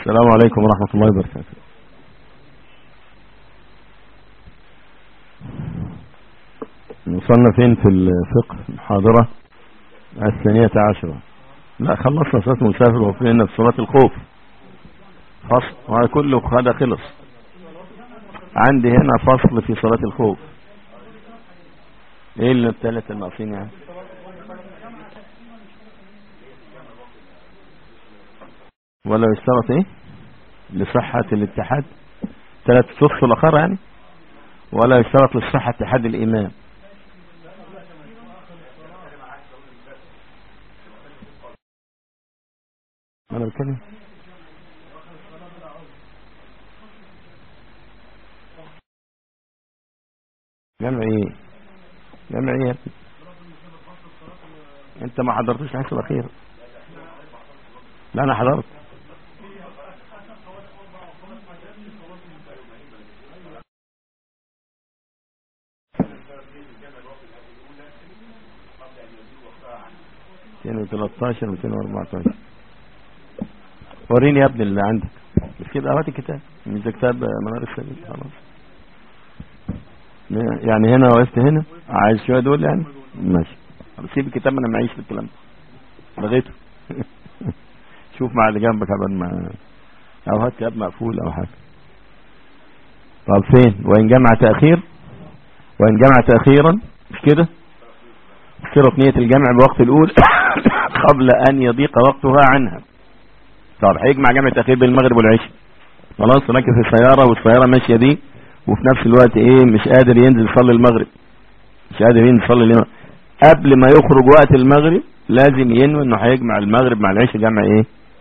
السلام عليكم ورحمة الله وبركاته وصلنا فين في الفقه المحاضرة الثانية عشرة لا خلصنا صلاة المسافر وفينا في صلاة الخوف فصل وهذا كله هذا خلص عندي هنا فصل في صلاة الخوف ايه اللي الثلاثة الناقصين يعني ولا يشترط ايه لصحة الاتحاد ثلاث تفصل اخر يعني ولا يشترط لصحة اتحاد الامام انا بتكلم جمع ايه جمع ايه يا ابني؟ انت ما حضرتوش الحصه الاخيره لا انا حضرت ميتين وتلاتاشر ميتين واربعتاشر وريني يا ابني اللي عندك مش كده هات الكتاب مش ده كتاب منار السبيل خلاص يعني هنا وقفت هنا عايز شويه دول يعني ماشي طب سيب الكتاب انا معيش في الكلام ده لغيته شوف مع اللي جنبك قبل ما او هات كتاب مقفول او حاجه طب فين وان جمع تاخير وان جمع تاخيرا مش كده اشترط نيه الجمع بوقت الاولى قبل ان يضيق وقتها عنها طب هيجمع جمع تاخير بين المغرب والعشاء خلاص راكب في السياره والسياره ماشيه دي وفي نفس الوقت ايه مش قادر ينزل يصلي المغرب مش قادر ينزل يصلي المغرب قبل ما يخرج وقت المغرب لازم ينوي انه هيجمع المغرب مع العشاء جمع ايه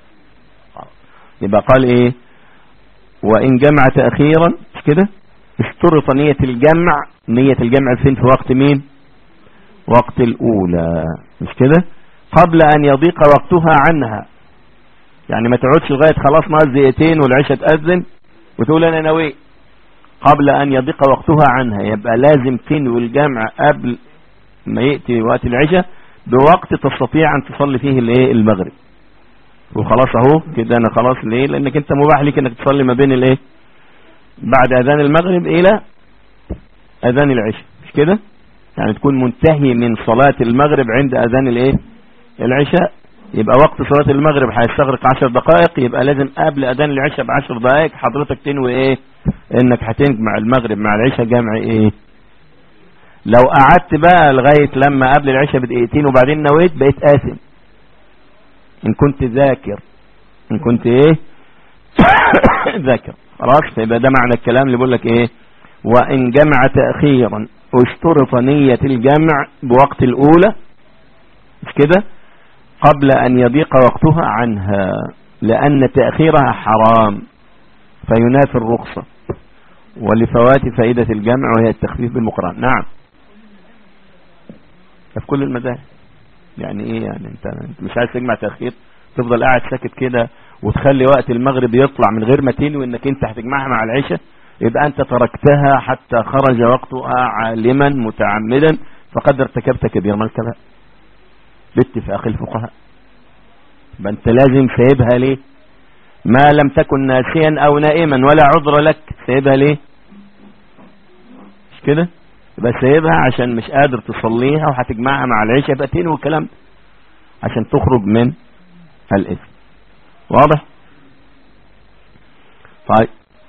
يبقى قال ايه وان جمع تاخيرا مش كده اشترط نية الجمع نية الجمع فين في وقت مين وقت الاولى مش كده قبل ان يضيق وقتها عنها يعني ما تقعدش لغايه خلاص ناقص دقيقتين والعشاء تاذن وتقول انا نويت قبل ان يضيق وقتها عنها يبقى لازم تنوي الجمع قبل ما يأتي وقت العشاء بوقت تستطيع ان تصلي فيه الايه المغرب وخلاص اهو كده انا خلاص ليه لانك انت مباح لك انك تصلي ما بين الايه بعد اذان المغرب الى اذان العشاء مش كده يعني تكون منتهي من صلاة المغرب عند اذان الايه العشاء يبقى وقت صلاة المغرب هيستغرق عشر دقائق يبقى لازم قبل اذان العشاء بعشر دقائق حضرتك تنوي ايه انك هتجمع المغرب مع العشاء جمع ايه لو قعدت بقى لغاية لما قبل العشاء بدقيقتين وبعدين نويت بقيت آثم ان كنت ذاكر ان كنت ايه ذاكر خلاص فيبقى ده معنى الكلام اللي بيقول لك ايه وان جمع تأخيرا اشترط نية الجمع بوقت الاولى مش كده قبل ان يضيق وقتها عنها لان تأخيرها حرام فينافي الرخصة ولفوات فائدة الجمع وهي التخفيف بالمقران نعم في كل المذاهب يعني ايه يعني انت, انت مش عايز تجمع تأخير تفضل قاعد ساكت كده وتخلي وقت المغرب يطلع من غير ما تنوي انك انت هتجمعها مع العشاء يبقى انت تركتها حتى خرج وقتها عالما متعمدا فقد ارتكبت كبير من الكبائر باتفاق الفقهاء يبقى انت لازم سايبها ليه ما لم تكن ناسيا او نائما ولا عذر لك سايبها ليه مش كده يبقى سايبها عشان مش قادر تصليها وهتجمعها مع العشاء يبقى تنوي الكلام عشان تخرج من الاثم واضح طيب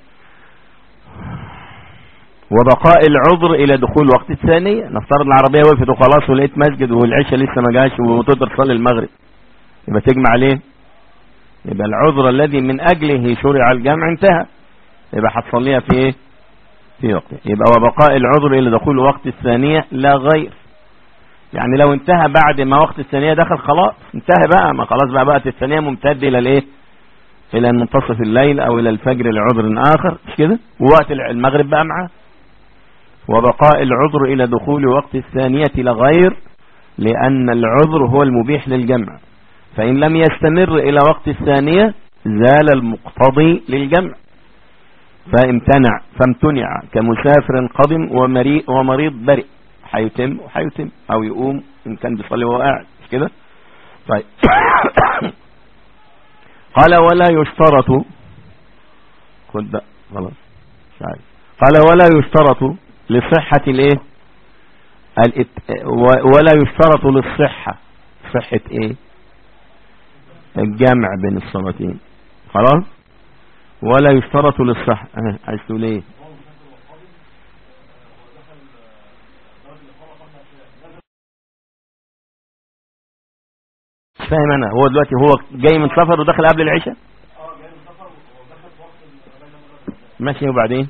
وبقاء العذر الى دخول وقت الثانية نفترض العربية وقفت وخلاص ولقيت مسجد والعشاء لسه ما جاش وتقدر تصلي المغرب يبقى تجمع ليه يبقى العذر الذي من اجله شرع الجمع انتهى يبقى هتصليها في ايه في وقته يبقى وبقاء العذر الى دخول وقت الثانية لا غير يعني لو انتهى بعد ما وقت الثانية دخل خلاص انتهى بقى ما خلاص بقى وقت الثانية ممتد الى الايه الى منتصف الليل او الى الفجر لعذر اخر مش كده ووقت المغرب بقى معاه وبقاء العذر الى دخول وقت الثانية لغير لان العذر هو المبيح للجمع فان لم يستمر الى وقت الثانية زال المقتضي للجمع فامتنع فامتنع كمسافر قدم ومريء ومريض برئ هيتم وهيتم او يقوم ان كان بيصلي وهو قاعد مش كده طيب قال ولا يشترط خد بقى خلاص مش عارف قال ولا يشترط لصحة الايه الات... ولا يشترط للصحة صحة ايه الجمع بين الصلاتين خلاص ولا يشترط للصحة اه عايز تقول ايه مش فاهم انا هو دلوقتي هو جاي من سفر ودخل قبل العشاء ماشي وبعدين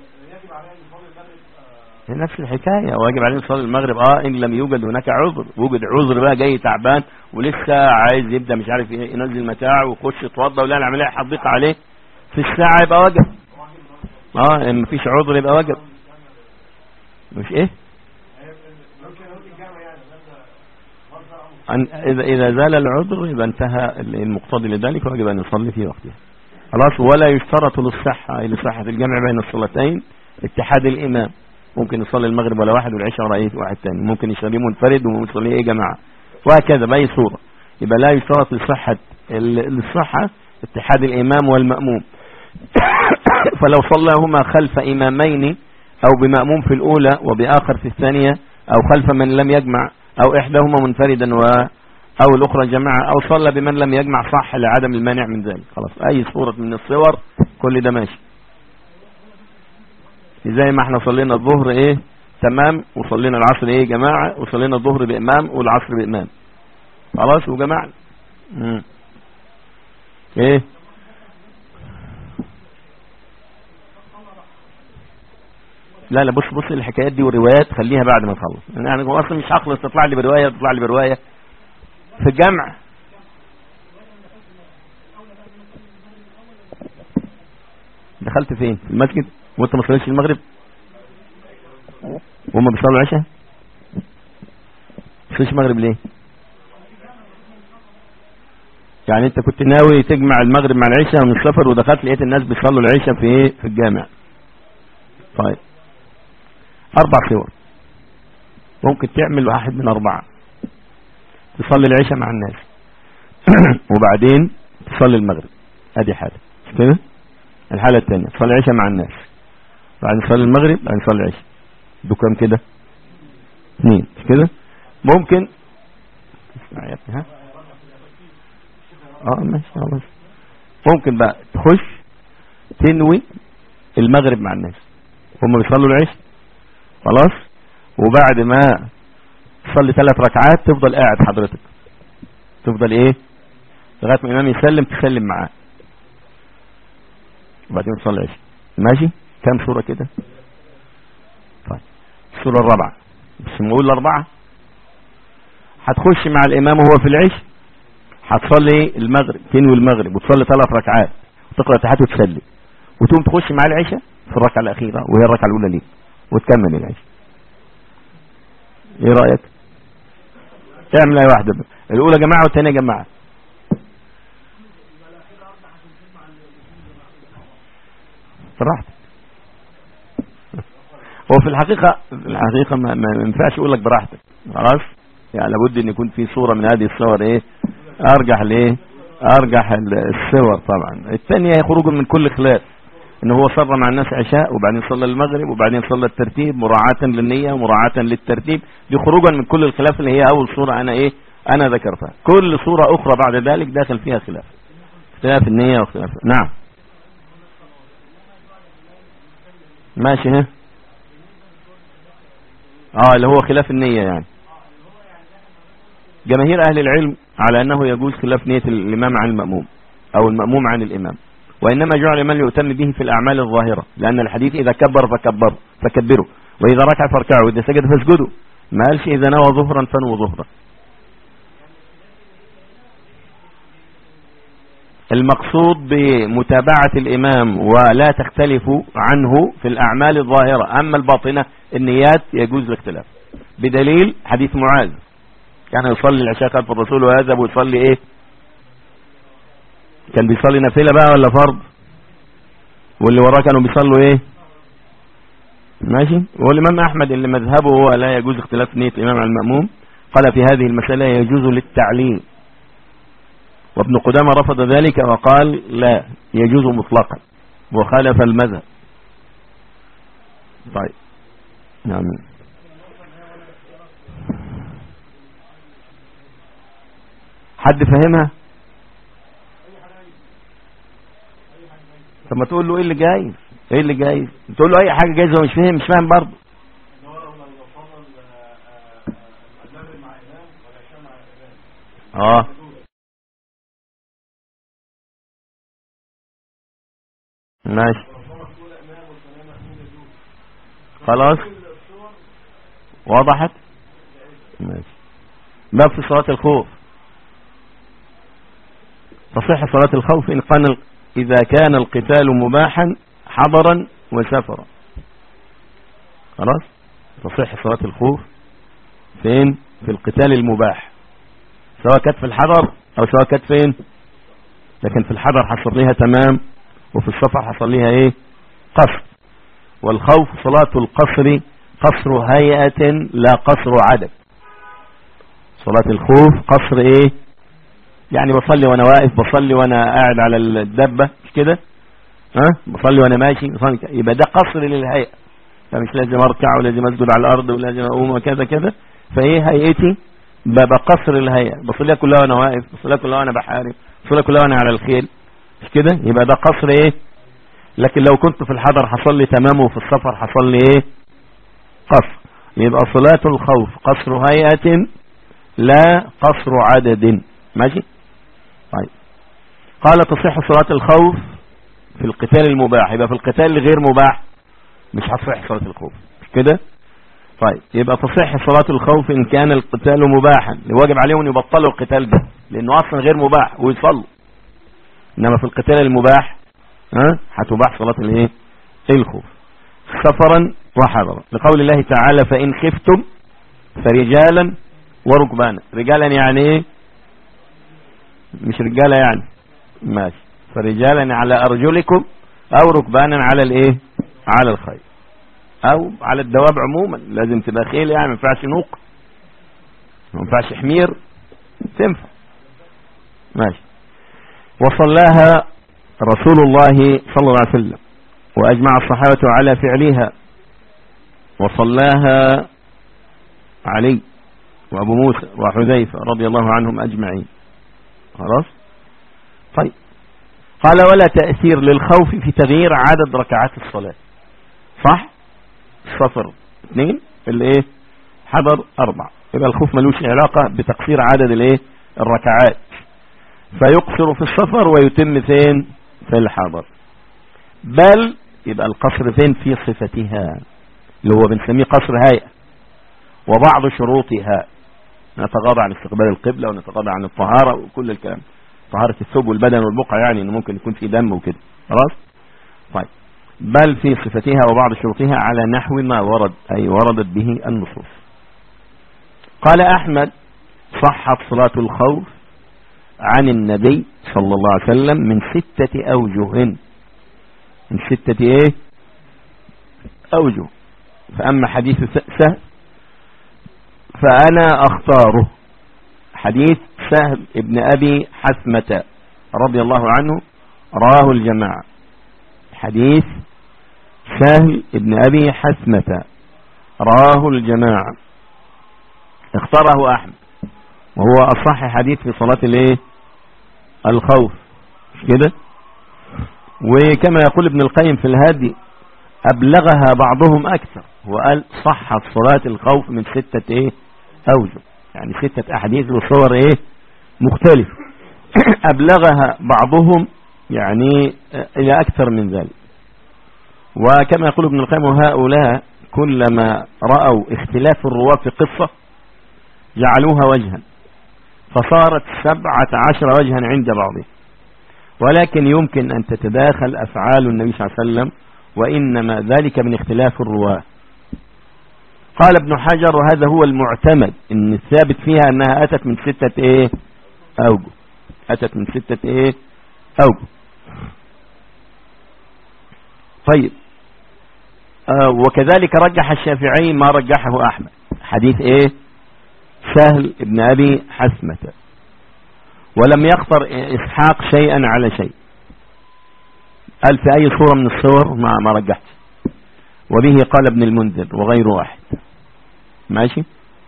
هي نفس الحكاية واجب عليه يصلي المغرب اه ان لم يوجد هناك عذر وجد عذر بقى جاي تعبان ولسه عايز يبدا مش عارف ايه ينزل متاعه ويخش يتوضى ولا العمليه هتضيق عليه في الساعه يبقى واجب اه ان مفيش عذر يبقى واجب مش ايه أن إذا إذا زال العذر يبقى انتهى المقتضي لذلك ويجب أن يصلي في وقتها خلاص ولا يشترط للصحة أي لصحة الجمع بين الصلاتين اتحاد الإمام ممكن يصلي المغرب ولا واحد والعشاء ولا واحد تاني ممكن يصلي منفرد ويصلي ايه جماعة وهكذا بأي صورة يبقى لا يشترط لصحة للصحة اتحاد الإمام والمأموم فلو صلىهما خلف إمامين أو بمأموم في الأولى وبآخر في الثانية أو خلف من لم يجمع أو إحداهما منفردا و أو الأخرى جماعة أو صلى بمن لم يجمع صح لعدم المانع من ذلك خلاص أي صورة من الصور كل ده ماشي زي ما احنا صلينا الظهر ايه تمام وصلينا العصر ايه جماعة وصلينا الظهر بإمام والعصر بإمام خلاص وجماعة مم. ايه لا لا بص بص الحكايات دي والروايات خليها بعد ما نخلص يعني هو اصلا مش هخلص تطلع لي بروايه تطلع لي بروايه في الجمع دخلت فين في المسجد وانت ما صليتش المغرب وهم بيصلوا العشاء ما صليتش المغرب ليه يعني انت كنت ناوي تجمع المغرب مع العشاء من السفر ودخلت لقيت الناس بيصلوا العشاء في ايه في الجامع طيب اربع صور ممكن تعمل واحد من اربعه تصلي العشاء مع الناس وبعدين تصلي المغرب ادي حاله مش كده الحاله الثانيه تصلي العشاء مع الناس بعدين تصلي المغرب بعدين تصلي العشاء دول كام كده اثنين مش كده ممكن اسمع يا ابني ها اه ماشي خلاص ممكن بقى تخش تنوي المغرب مع الناس هم بيصلوا العشاء خلاص وبعد ما تصلي ثلاث ركعات تفضل قاعد حضرتك تفضل ايه لغايه ما الامام يسلم تسلم معاه وبعدين تصلي العشاء ماشي كام سوره كده طيب السوره الرابعه بس نقول الاربعه هتخش مع الامام وهو في العشاء هتصلي المغرب تنوي المغرب وتصلي ثلاث ركعات وتقرا تحت وتسلم وتقوم تخش مع العشاء في الركعه الاخيره وهي الركعه الاولى ليك وتكمل العشاء ايه رايك اعمل اي واحده بقى. الاولى جماعه والثانيه جماعه براحتك هو في الحقيقه في الحقيقه ما, ما ينفعش اقول لك براحتك خلاص يعني لابد ان يكون في صوره من هذه الصور ايه ارجح لايه ارجح الصور طبعا الثانيه هي خروج من كل خلاف ان هو صلى مع الناس عشاء وبعدين صلى المغرب وبعدين صلى الترتيب مراعاة للنية ومراعاة للترتيب دي خروجا من كل الخلاف اللي هي اول صورة انا ايه انا ذكرتها كل صورة اخرى بعد ذلك داخل فيها خلاف اختلاف النية واختلاف نعم ماشي ها اه اللي هو خلاف النية يعني جماهير اهل العلم على انه يجوز خلاف نية الامام عن المأموم او المأموم عن الامام وإنما جعل من يؤتم به في الأعمال الظاهرة لأن الحديث إذا كبر فكبروا فكبروا وإذا ركع فاركعوا وإذا سجد فاسجدوا ما قالش إذا نوى ظهرا فنوى ظهرا المقصود بمتابعة الإمام ولا تختلف عنه في الأعمال الظاهرة أما الباطنة النيات يجوز الاختلاف بدليل حديث معاذ كان يصلي العشاء خلف الرسول ويذهب ويصلي إيه كان بيصلي نافلة بقى ولا فرض واللي وراه كانوا بيصلوا ايه ماشي والامام احمد اللي مذهبه هو لا يجوز اختلاف نية الامام على المأموم قال في هذه المسألة يجوز للتعليم وابن قدامة رفض ذلك وقال لا يجوز مطلقا وخالف المذهب طيب نعم حد فهمها طب ما تقول له ايه اللي جايز ايه اللي جايز تقول له اي حاجه جايزه ومش فاهم مش فاهم برضه اه ماشي خلاص وضحت ماشي باب في صلاة الخوف تصح صلاة الخوف إن كان إذا كان القتال مباحا حضرا وسفرا خلاص تصح صلاة الخوف فين في القتال المباح سواء كانت في الحضر أو سواء كانت فين لكن في الحضر حصل لها تمام وفي السفر حصل لها ايه قصر والخوف صلاة القصر قصر هيئة لا قصر عدد صلاة الخوف قصر ايه يعني بصلي وانا واقف بصلي وانا قاعد على الدبة مش كده ها بصلي وانا ماشي بصلي يبقى ده قصر للهيئة فمش لازم اركع ولازم اسجد على الارض ولازم اقوم وكذا كذا فايه هيئتي بقى قصر الهيئة بصليها كلها وانا واقف بصليها كلها وانا بحارب بصليها كلها وانا على الخيل مش كده يبقى ده قصر ايه لكن لو كنت في الحضر حصل لي تمام وفي السفر حصل لي ايه قصر يبقى صلاة الخوف قصر هيئة لا قصر عدد ماشي طيب قال تصح صلاة الخوف في القتال المباح يبقى في القتال الغير مباح مش هتصح صلاة الخوف مش كده طيب يبقى تصح صلاة الخوف إن كان القتال مباحا واجب عليهم يبطلوا القتال ده لأنه أصلا غير مباح ويصلوا إنما في القتال المباح ها هتباح صلاة الايه الخوف سفرا وحضرا لقول الله تعالى فإن خفتم فرجالا وركبانا رجالا يعني ايه مش رجالا يعني ماشي فرجالا على أرجلكم أو ركبانا على الايه على الخيل أو على الدواب عموما لازم تبقى خيل يعني ما ينفعش نوق ما ينفعش حمير تنفع ماشي وصلاها رسول الله صلى الله عليه وسلم وأجمع الصحابة على فعلها وصلاها علي وأبو موسى وحذيفة رضي الله عنهم أجمعين خلاص طيب قال ولا تأثير للخوف في تغيير عدد ركعات الصلاة صح الصفر اثنين اللي ايه حضر أربع يبقى الخوف ملوش علاقة بتقصير عدد الايه الركعات فيقصر في السفر ويتم فين في الحضر بل يبقى القصر فين في صفتها اللي هو بنسميه قصر هيئة وبعض شروطها نتغاضى عن استقبال القبلة ونتغاضى عن الطهارة وكل الكلام طهارة الثوب والبدن والبقع يعني انه ممكن يكون في دم وكده خلاص طيب بل في صفتها وبعض شروطها على نحو ما ورد أي وردت به النصوص قال أحمد صحت صلاة الخوف عن النبي صلى الله عليه وسلم من ستة أوجه من ستة إيه أوجه فأما حديث سهل فأنا أختاره حديث سهل ابن أبي حثمة رضي الله عنه راه الجماعة حديث سهل ابن أبي حثمة راه الجماعة اختاره أحمد وهو أصح حديث في صلاة الايه الخوف كده وكما يقول ابن القيم في الهادي أبلغها بعضهم أكثر وقال صحت صلاة الخوف من ستة إيه أوجه يعني ستة أحاديث وصور إيه مختلفة أبلغها بعضهم يعني إلى أكثر من ذلك وكما يقول ابن القيم هؤلاء كلما رأوا اختلاف الرواة في قصة جعلوها وجها فصارت سبعة عشر وجها عند بعضهم ولكن يمكن أن تتداخل أفعال النبي صلى الله عليه وسلم وإنما ذلك من اختلاف الرواة قال ابن حجر وهذا هو المعتمد ان الثابت فيها انها اتت من ستة ايه اوجه اتت من ستة ايه اوجه طيب آه وكذلك رجح الشافعي ما رجحه احمد حديث ايه سهل ابن ابي حسمة ولم يخطر اسحاق شيئا على شيء قال في اي صورة من الصور ما, ما رجحت وبه قال ابن المنذر وغير واحد ماشي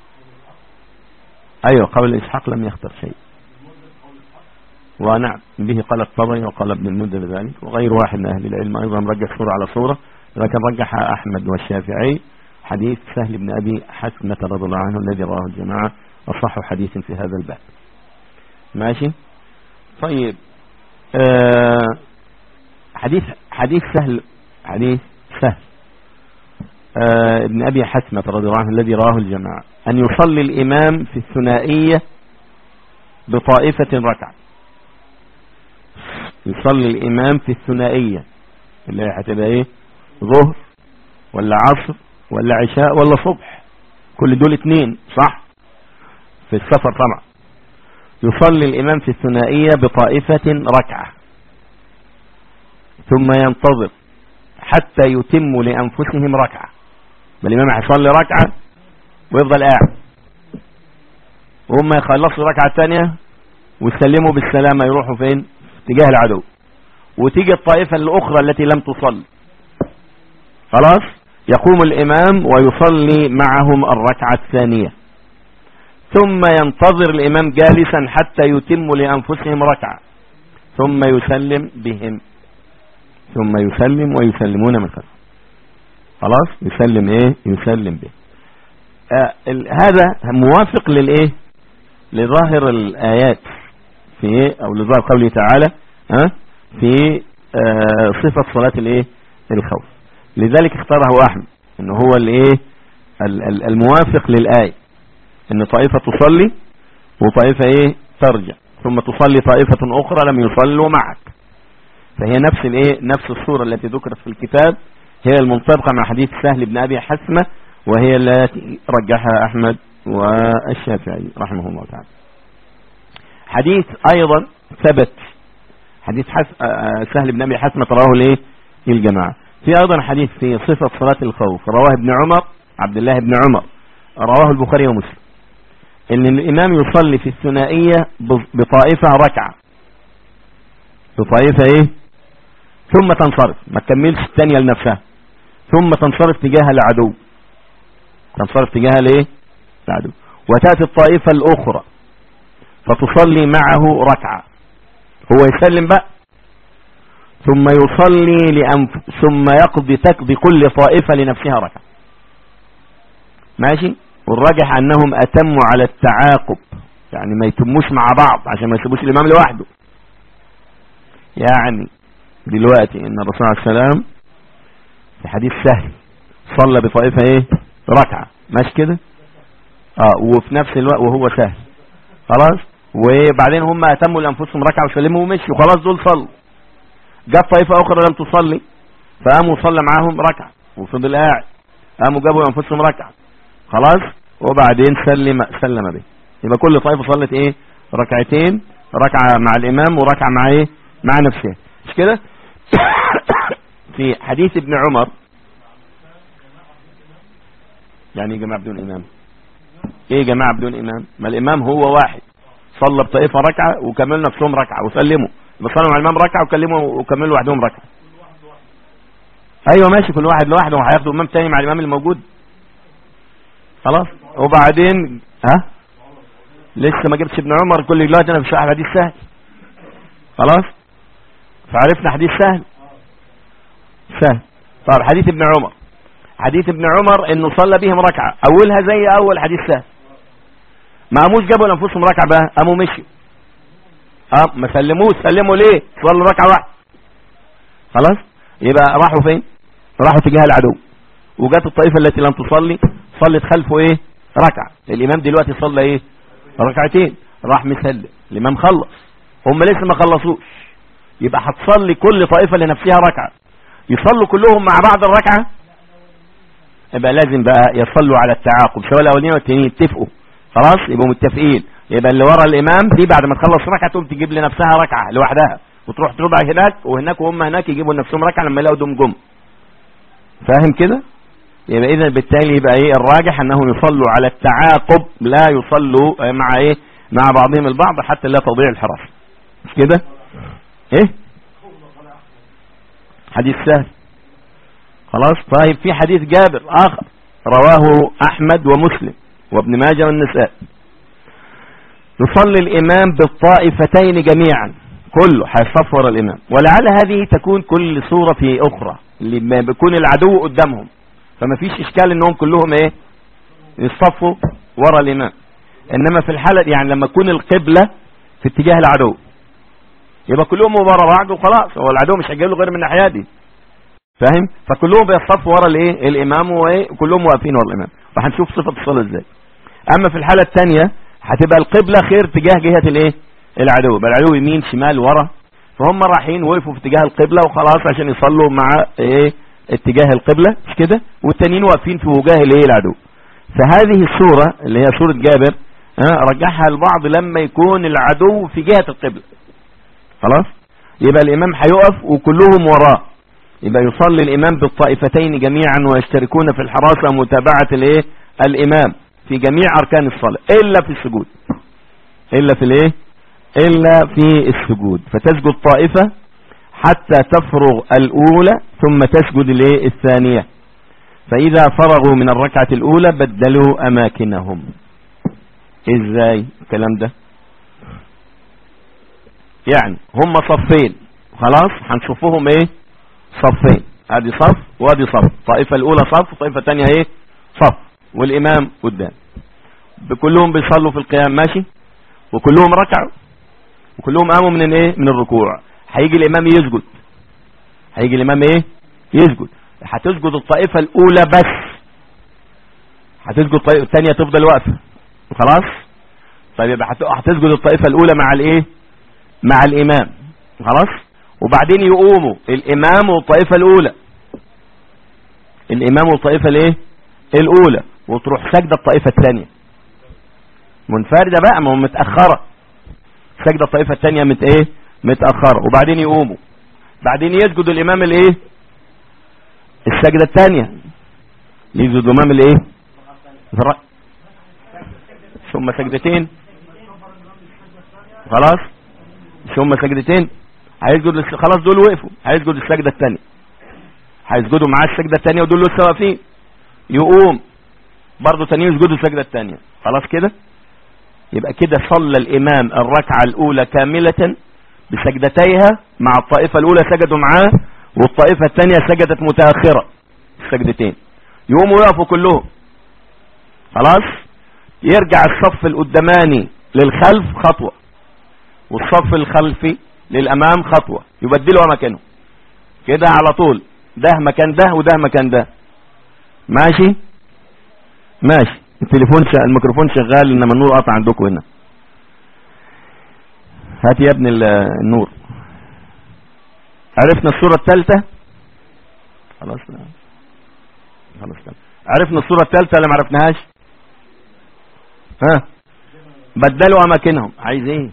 ايوه قول اسحاق لم يختر شيء ونعم به قال الطبري وقال ابن المنذر ذلك وغير واحد من اهل العلم ايضا رجح صورة على صورة لكن رجح احمد والشافعي حديث سهل بن ابي حسنة رضي الله عنه الذي رواه الجماعة اصح حديث في هذا الباب ماشي طيب آه حديث حديث سهل حديث سهل آه ابن أبي حسمة رضي الله عنه الذي راه الجماعة أن يصلي الإمام في الثنائية بطائفة ركعة يصلي الإمام في الثنائية اللي هي هتبقى إيه ظهر ولا عصر ولا عشاء ولا صبح كل دول اتنين صح في السفر طبعا يصلي الإمام في الثنائية بطائفة ركعة ثم ينتظر حتى يتم لأنفسهم ركعة الإمام هيصلي ركعة ويفضل قاعد وهم يخلصوا الركعة الثانية ويسلموا بالسلامة يروحوا فين تجاه العدو وتيجي الطائفة الأخرى التي لم تصل خلاص يقوم الإمام ويصلي معهم الركعة الثانية ثم ينتظر الإمام جالسا حتى يتم لأنفسهم ركعة ثم يسلم بهم ثم يسلم ويسلمون من خلفه خلاص يسلم ايه يسلم به آه هذا موافق للايه لظاهر الايات في ايه او لظاهر قوله تعالى ها في آه صفة صلاة الايه الخوف لذلك اختاره احمد انه هو الايه الموافق للآية ان طائفة تصلي وطائفة ايه ترجع ثم تصلي طائفة اخرى لم يصلوا معك فهي نفس الايه نفس الصورة التي ذكرت في الكتاب هي المنطبقة مع حديث سهل بن ابي حسمة وهي التي رجحها احمد والشافعي رحمه الله تعالى حديث ايضا ثبت حديث حس... سهل بن ابي حسمة رواه الايه الجماعة في ايضا حديث في صفة صلاة الخوف رواه ابن عمر عبد الله بن عمر رواه البخاري ومسلم ان الامام يصلي في الثنائية بطائفة ركعة بطائفة ايه ثم تنصرف ما تكملش الثانية لنفسها ثم تنصرف تجاه العدو تنصرف تجاه الايه العدو وتأتي الطائفة الاخرى فتصلي معه ركعة هو يسلم بقى ثم يصلي لأنف ثم يقضي تقضي كل طائفة لنفسها ركعة ماشي والراجح انهم اتموا على التعاقب يعني ما يتموش مع بعض عشان ما يسيبوش الامام لوحده يعني دلوقتي ان الرسول عليه السلام في حديث سهل صلى بطائفة ايه ركعة ماشي كده اه وفي نفس الوقت وهو سهل خلاص وبعدين هم اتموا لانفسهم ركعة وسلموا ومشوا خلاص دول صلوا جت طائفة اخرى لم تصلي فقاموا صلى معاهم ركعة وفضل قاعد قاموا جابوا لانفسهم ركعة خلاص وبعدين سلم سلم به يبقى كل طائفة صلت ايه ركعتين ركعة مع الامام وركعة مع ايه مع نفسها مش كده في حديث ابن عمر يعني ايه جماعة بدون امام ايه جماعة بدون امام ما الامام هو واحد صلى بطائفة ركعة وكملوا نفسهم ركعة وسلموا بصلوا مع الامام ركعة وكلموا وكملوا لوحدهم ركعة ايوه ماشي كل واحد لوحده وهياخدوا امام تاني مع الامام الموجود خلاص وبعدين ها لسه ما جبتش ابن عمر كل دلوقتي انا بشرح حديث سهل خلاص فعرفنا حديث سهل سهل طب حديث ابن عمر حديث ابن عمر انه صلى بهم ركعة اولها زي اول حديث سهل ما قاموش جابوا لانفسهم ركعة بقى قاموا مشوا اه ما سلموش سلموا ليه صلوا ركعة واحدة خلاص يبقى راحوا فين راحوا تجاه العدو وجات الطائفة التي لم تصلي صلت خلفه ايه ركعة الامام دلوقتي صلى ايه ركعتين راح مسلم الامام خلص هم لسه ما خلصوش يبقى هتصلي كل طائفة لنفسها ركعة يصلوا كلهم مع بعض الركعة يبقى لازم بقى يصلوا على التعاقب سواء الاولين والتانيين يتفقوا خلاص يبقوا متفقين يبقى اللي ورا الامام دي بعد ما تخلص ركعة تقوم تجيب لنفسها ركعة لوحدها وتروح تربع هناك وهناك وهم هناك يجيبوا لنفسهم ركعة لما يلاقوا دم جم فاهم كده يبقى اذا بالتالي يبقى ايه الراجح انهم يصلوا على التعاقب لا يصلوا مع ايه مع بعضهم البعض حتى لا تضيع الحراسة مش كده ايه حديث سهل خلاص طيب في حديث جابر آخر رواه أحمد ومسلم وابن ماجه والنساء يصلي الإمام بالطائفتين جميعا كله هيصف ورا الإمام ولعل هذه تكون كل صورة في أخرى لما بيكون العدو قدامهم فما فيش إشكال إنهم كلهم إيه يصفوا ورا الإمام إنما في الحالة يعني لما تكون القبلة في اتجاه العدو يبقى كلهم ورا بعض وخلاص هو العدو مش هيجي له غير من الناحيه دي فاهم فكلهم بيصطفوا ورا الايه الامام وكلهم واقفين ورا الامام وهنشوف صفه الصلاه ازاي اما في الحاله الثانيه هتبقى القبله خير تجاه جهه الايه العدو يبقى العدو يمين شمال ورا فهم رايحين وقفوا في اتجاه القبله وخلاص عشان يصلوا مع ايه اتجاه القبله مش كده والتانيين واقفين في وجاه الايه العدو فهذه الصوره اللي هي صوره جابر رجعها البعض لما يكون العدو في جهه القبله خلاص يبقى الامام هيقف وكلهم وراه يبقى يصلي الامام بالطائفتين جميعا ويشتركون في الحراسة متابعة الايه الامام في جميع اركان الصلاة الا في السجود الا في الايه الا في السجود فتسجد طائفة حتى تفرغ الاولى ثم تسجد الايه الثانية فاذا فرغوا من الركعة الاولى بدلوا اماكنهم ازاي الكلام ده يعني هم صفين خلاص هنشوفهم ايه صفين ادي صف وادي صف الطائفة الاولى صف الطائفة الثانية ايه صف والامام قدام كلهم بيصلوا في القيام ماشي وكلهم ركعوا وكلهم قاموا من الايه من الركوع هيجي الامام يسجد هيجي الامام ايه يسجد هتسجد الطائفة الاولى بس هتسجد الطائفة الثانية تفضل واقفة خلاص طيب يبقى هتسجد الطائفة الاولى مع الايه مع الامام خلاص وبعدين يقوموا الامام والطائفة الاولى الامام والطائفة الايه الاولى وتروح سجدة الطائفة الثانية منفردة بقى ما هو متأخرة سجدة الطائفة الثانية مت ايه متأخرة وبعدين يقوموا بعدين يسجد الامام الايه السجدة الثانية يسجد الامام الايه ثم سجدتين خلاص مش هم سجدتين هيسجد خلاص دول وقفوا هيسجد السجده الثانيه هيسجدوا معاه السجده الثانيه ودول لسه واقفين يقوم برضه تاني يسجدوا السجده الثانيه خلاص كده يبقى كده صلى الامام الركعه الاولى كامله بسجدتيها مع الطائفه الاولى سجدوا معاه والطائفه الثانيه سجدت متاخره السجدتين يقوموا يقفوا كلهم خلاص يرجع الصف القداماني للخلف خطوه والصف الخلفي للامام خطوة يبدلوا مكانه كده على طول ده مكان ده وده مكان ده ماشي ماشي التليفون شغال الميكروفون شغال انما النور قطع عندكم هنا هات يا ابن النور عرفنا الصورة الثالثة خلاص لا خلاص لا. عرفنا الصورة الثالثة ولا ما عرفناهاش ها بدلوا اماكنهم عايز ايه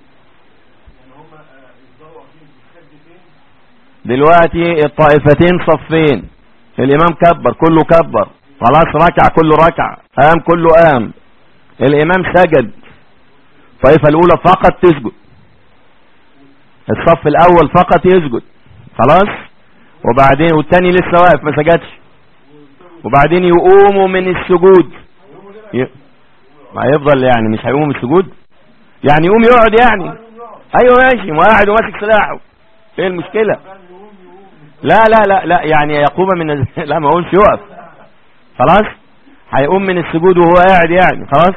دلوقتي الطائفتين صفين الامام كبر كله كبر خلاص ركع كله ركع قام كله قام الامام سجد الطائفه الاولى فقط تسجد الصف الاول فقط يسجد خلاص وبعدين والتاني لسه واقف ما سجدش وبعدين يقوموا من السجود ي... ما يفضل يعني مش هيقوم من السجود يعني يقوم يقعد يعني ايوه ماشي ما قاعد وماسك سلاحه ايه المشكله لا لا لا لا يعني يقوم من ال... لا ما اقولش يقف خلاص هيقوم من السجود وهو قاعد يعني خلاص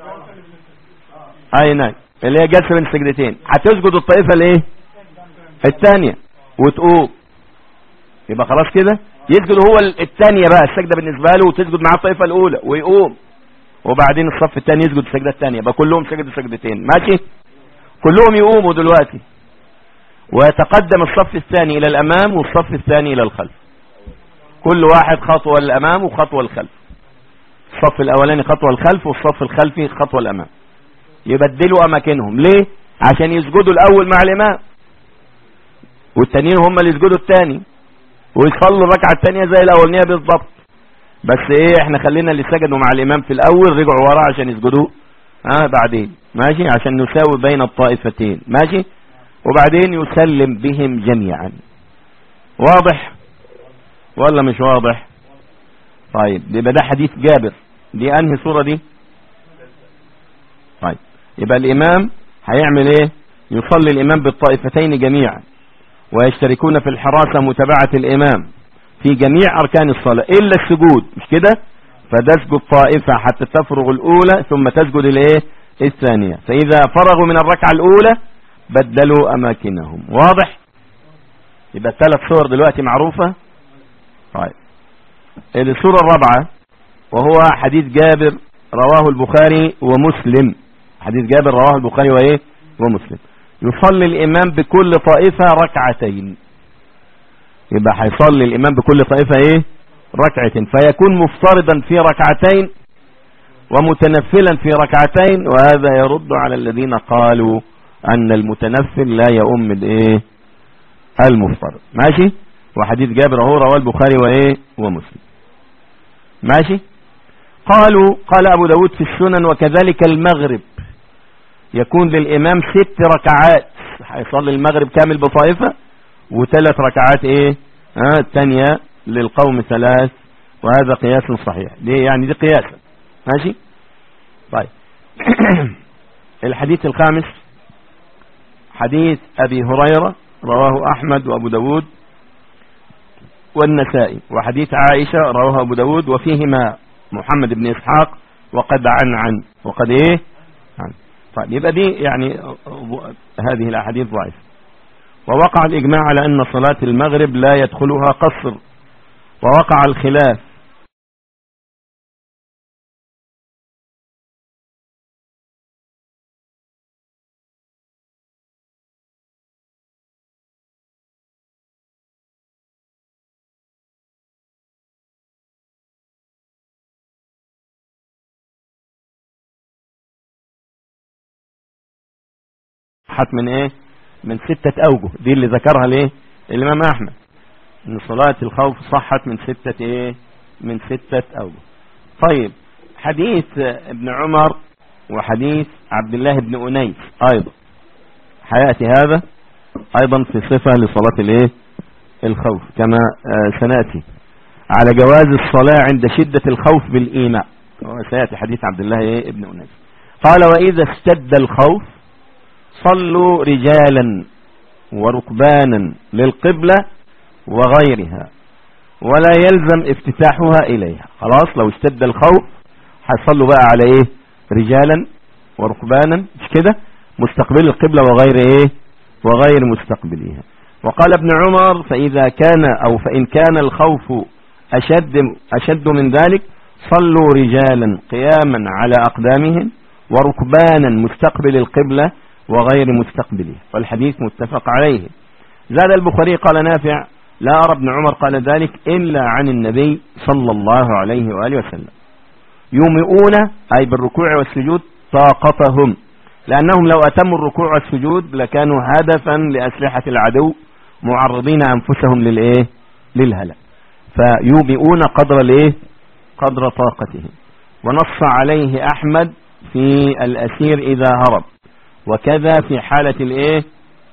اي نعم اللي هي جلسه بين السجدتين هتسجد الطائفه الايه الثانيه وتقوم يبقى خلاص كده يسجد هو الثانيه بقى السجده بالنسبه له وتسجد معاه الطائفه الاولى ويقوم وبعدين الصف الثاني يسجد السجده الثانيه يبقى كلهم سجدوا سجدتين ماشي كلهم يقوموا دلوقتي ويتقدم الصف الثاني الى الامام والصف الثاني الى الخلف كل واحد خطوة للامام وخطوة للخلف الصف الاولاني خطوة للخلف والصف الخلفي خطوة للامام يبدلوا اماكنهم ليه عشان يسجدوا الاول مع الامام والتانيين هم اللي يسجدوا الثاني ويصلوا الركعة الثانية زي الاولانية بالضبط بس ايه احنا خلينا اللي سجدوا مع الامام في الاول رجعوا ورا عشان يسجدوا اه بعدين ماشي عشان نساوي بين الطائفتين ماشي وبعدين يسلم بهم جميعا واضح ولا مش واضح طيب يبقى ده حديث جابر دي انهي صورة دي طيب يبقى الامام هيعمل ايه يصلي الامام بالطائفتين جميعا ويشتركون في الحراسة متابعة الامام في جميع اركان الصلاة الا السجود مش كده فتسجد طائفة حتى تفرغ الاولى ثم تسجد الايه الثانية فاذا فرغوا من الركعة الاولى بدلوا اماكنهم واضح يبقى الثلاث صور دلوقتي معروفة طيب الصورة الرابعة وهو حديث جابر رواه البخاري ومسلم حديث جابر رواه البخاري وايه ومسلم يصلي الامام بكل طائفة ركعتين يبقى هيصلي الامام بكل طائفة ايه ركعتين فيكون مفترضا في ركعتين ومتنفلا في ركعتين وهذا يرد على الذين قالوا ان المتنفل لا يؤم الايه المفترض ماشي وحديث جابر اهو رواه البخاري وايه ومسلم ماشي قالوا قال ابو داود في السنن وكذلك المغرب يكون للامام ست ركعات هيصلي المغرب كامل بطائفة وثلاث ركعات ايه ها الثانية للقوم ثلاث وهذا قياس صحيح ليه يعني دي قياسا ماشي طيب الحديث الخامس حديث ابي هريرة رواه احمد وابو داود والنسائي وحديث عائشة رواه ابو داود وفيهما محمد بن اسحاق وقد عن عن وقد ايه عن طيب يبقى دي يعني هذه الاحاديث ضعيفة ووقع الاجماع على ان صلاة المغرب لا يدخلها قصر ووقع الخلاف صحت من ايه من ستة اوجه دي اللي ذكرها ليه الامام احمد ان صلاة الخوف صحت من ستة ايه من ستة اوجه طيب حديث ابن عمر وحديث عبد الله بن انيس ايضا حياتي هذا ايضا في صفة لصلاة الايه الخوف كما سنأتي على جواز الصلاة عند شدة الخوف بالإيماء وسيأتي حديث عبد الله ايه ابن أنيس قال وإذا اشتد الخوف صلوا رجالا وركبانا للقبلة وغيرها ولا يلزم افتتاحها إليها خلاص لو اشتد الخوف هيصلوا بقى على ايه رجالا وركبانا مش كده مستقبل القبلة وغير ايه وغير مستقبليها وقال ابن عمر فإذا كان أو فإن كان الخوف أشد, أشد من ذلك صلوا رجالا قياما على أقدامهم وركبانا مستقبل القبلة وغير مستقبله والحديث متفق عليه زاد البخاري قال نافع لا أرى ابن عمر قال ذلك إلا عن النبي صلى الله عليه وآله وسلم يومئون أي بالركوع والسجود طاقتهم لأنهم لو أتموا الركوع والسجود لكانوا هدفا لأسلحة العدو معرضين أنفسهم للإيه للهلاك فيومئون قدر الإيه قدر طاقتهم ونص عليه أحمد في الأسير إذا هرب وكذا في حالة الايه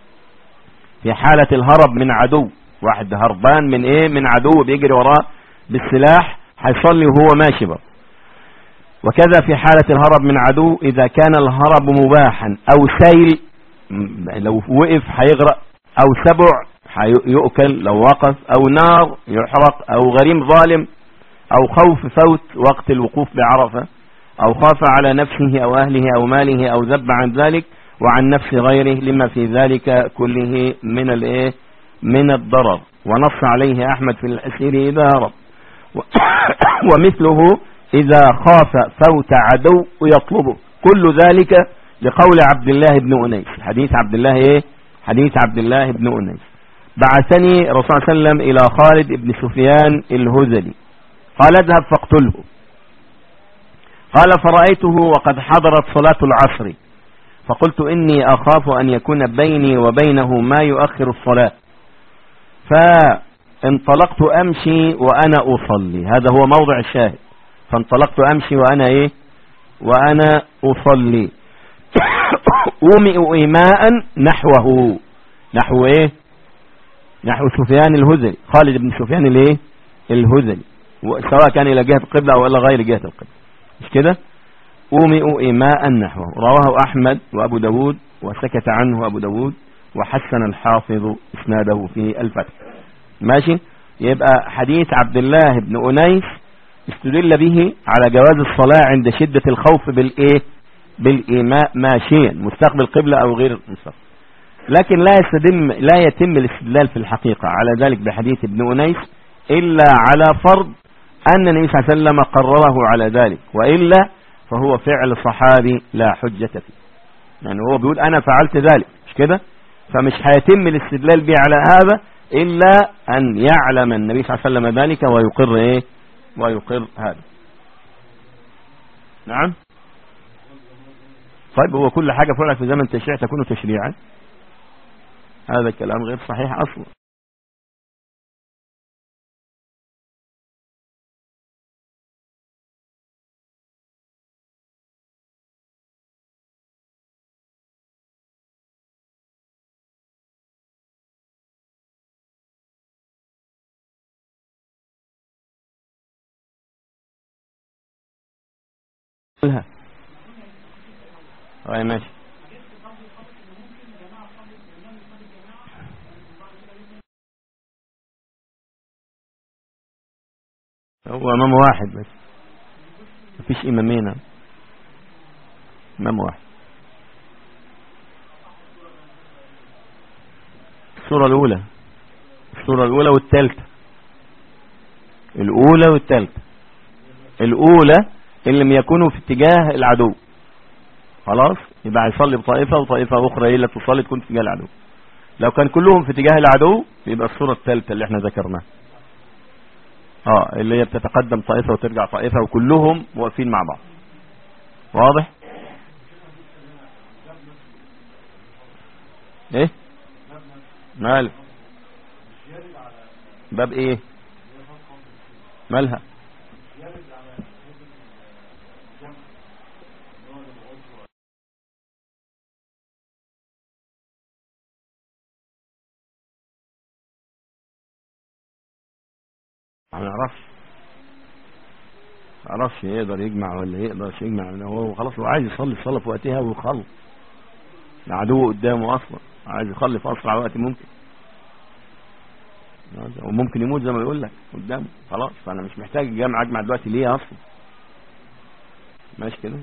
في حالة الهرب من عدو واحد هربان من ايه من عدو بيجري وراه بالسلاح هيصلي وهو ماشي بقى وكذا في حالة الهرب من عدو اذا كان الهرب مباحا او سيل لو وقف هيغرق او سبع هيؤكل لو وقف او نار يحرق او غريم ظالم او خوف فوت وقت الوقوف بعرفة او خاف على نفسه او اهله او ماله او ذب عن ذلك وعن نفس غيره لما في ذلك كله من الايه من الضرر ونص عليه احمد في الاسير اذا هرب ومثله اذا خاف فوت عدو يطلبه كل ذلك لقول عبد الله بن انيس حديث عبد الله ايه حديث عبد الله بن انيس بعثني رسول الله صلى الله عليه وسلم الى خالد بن سفيان الهزلي قال اذهب فاقتله قال فرأيته وقد حضرت صلاة العصر فقلت إني أخاف أن يكون بيني وبينه ما يؤخر الصلاة فانطلقت أمشي وأنا أصلي هذا هو موضع الشاهد فانطلقت أمشي وأنا إيه وأنا أصلي أومئ إيماء نحوه نحو إيه نحو سفيان الهزلي خالد بن سفيان الإيه الهذلي سواء كان إلى جهة القبلة أو إلى غير جهة القبلة مش كده أومئوا إيماء نحوه رواه أحمد وأبو داود وسكت عنه أبو داود وحسن الحافظ إسناده في الفتح ماشي يبقى حديث عبد الله بن أنيس استدل به على جواز الصلاة عند شدة الخوف بالإيه بالإيماء ماشيا مستقبل قبلة أو غير مستقبل لكن لا يستدم لا يتم الاستدلال في الحقيقة على ذلك بحديث ابن أنيس إلا على فرض أن النبي صلى الله عليه وسلم قرره على ذلك وإلا فهو فعل صحابي لا حجة فيه يعني هو بيقول أنا فعلت ذلك مش كده فمش هيتم الاستدلال به على هذا إلا أن يعلم النبي صلى الله عليه وسلم ذلك ويقر إيه ويقر هذا نعم طيب هو كل حاجة فعلت في زمن تشريع تكون تشريعا هذا الكلام غير صحيح أصلا لها طيب ماشي هو امام واحد بس مفيش امامين امام واحد الصورة الاولى الصورة الاولى والثالثة الاولى والثالثة الاولى ان لم يكونوا في اتجاه العدو خلاص يبقى هيصلي بطائفة وطائفة اخرى هي اللي تصلي تكون في اتجاه العدو لو كان كلهم في اتجاه العدو يبقى الصورة الثالثة اللي احنا ذكرناها اه اللي هي بتتقدم طائفة وترجع طائفة وكلهم واقفين مع بعض واضح ايه مال باب ايه مالها ما يعرفش ما يعرفش يقدر يجمع ولا يقدرش يجمع هو خلاص هو عايز يصلي الصلاه في وقتها ويخلص العدو قدامه اصلا عايز يصلي في اسرع وقت ممكن وممكن يموت زي ما يقول لك قدامه خلاص فانا مش محتاج الجامع اجمع دلوقتي ليه اصلا ماشي كده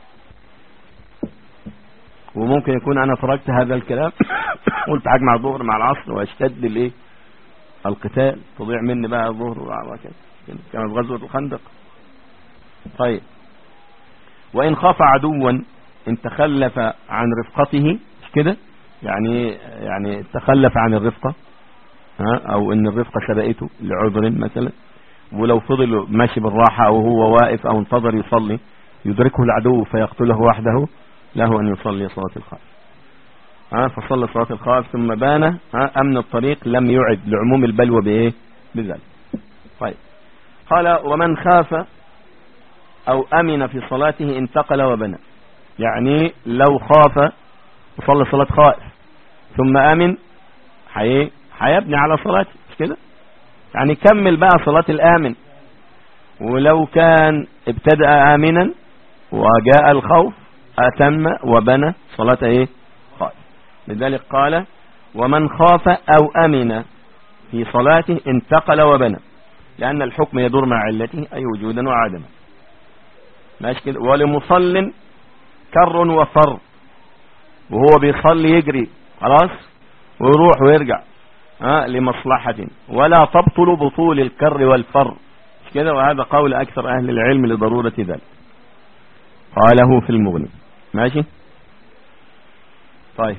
وممكن يكون انا تركت هذا الكلام قلت هجمع الظهر مع العصر واشتد الايه القتال تضيع مني بقى الظهر وكذا كانت غزوة الخندق طيب وإن خاف عدوا إن تخلف عن رفقته مش كده يعني يعني تخلف عن الرفقة ها أو إن الرفقة سبقته لعذر مثلا ولو فضل ماشي بالراحة أو هو واقف أو انتظر يصلي يدركه العدو فيقتله وحده له أن يصلي صلاة الخائف ها فصلى صلاة الخائف ثم بان ها أمن الطريق لم يعد لعموم البلوى بإيه بذلك طيب قال ومن خاف أو أمن في صلاته انتقل وبنى يعني لو خاف وصلى صلاة خائف ثم أمن حي... حيبني على صلاته مش كده يعني كمل بقى صلاة الآمن ولو كان ابتدأ آمنا وجاء الخوف أتم وبنى صلاة ايه خائف لذلك قال ومن خاف أو أمن في صلاته انتقل وبنى لأن الحكم يدور مع علته أي وجودا وعدما ماشي كده ولمصل كر وفر وهو بيصلي يجري خلاص ويروح ويرجع ها لمصلحة ولا تبطل بطول الكر والفر مش كده وهذا قول أكثر أهل العلم لضرورة ذلك قاله في المغني ماشي طيب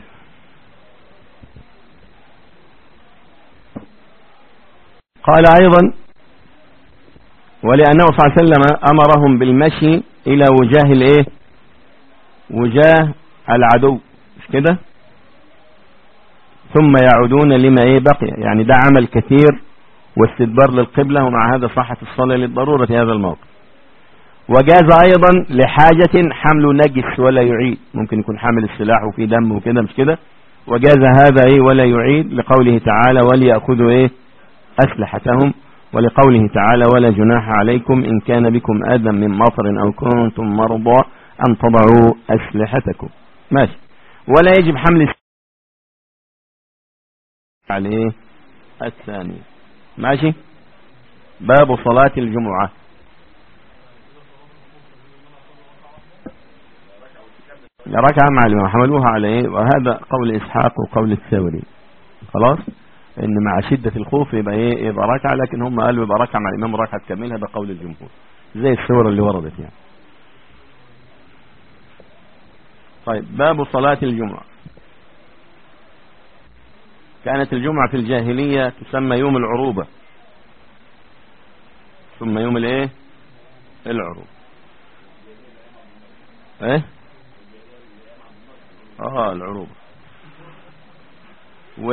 قال أيضا ولأنه صلى الله عليه وسلم أمرهم بالمشي إلى وجاه الإيه وجاه العدو مش كده ثم يعودون لما إيه بقي يعني ده عمل كثير واستدبار للقبلة ومع هذا صحة الصلاة للضرورة في هذا الموقف وجاز أيضا لحاجة حمل نجس ولا يعيد ممكن يكون حامل السلاح وفي دم وكده مش كده وجاز هذا إيه ولا يعيد لقوله تعالى وليأخذوا إيه أسلحتهم ولقوله تعالى ولا جناح عليكم إن كان بكم أذى من مطر أو كنتم مرضى أن تضعوا أسلحتكم ماشي ولا يجب حمل عليه الثاني ماشي باب صلاة الجمعة ركعة معلومة حملوها على ايه وهذا قول اسحاق وقول الثوري خلاص ان مع شدة الخوف يبقى ايه يبقى ركعة لكن هم قالوا يبقى ركعة مع الامام ركعة تكملها بقول الجمهور زي السورة اللي وردت يعني طيب باب صلاة الجمعة كانت الجمعة في الجاهلية تسمى يوم العروبة ثم يوم الايه العروبة ايه اه العروبة و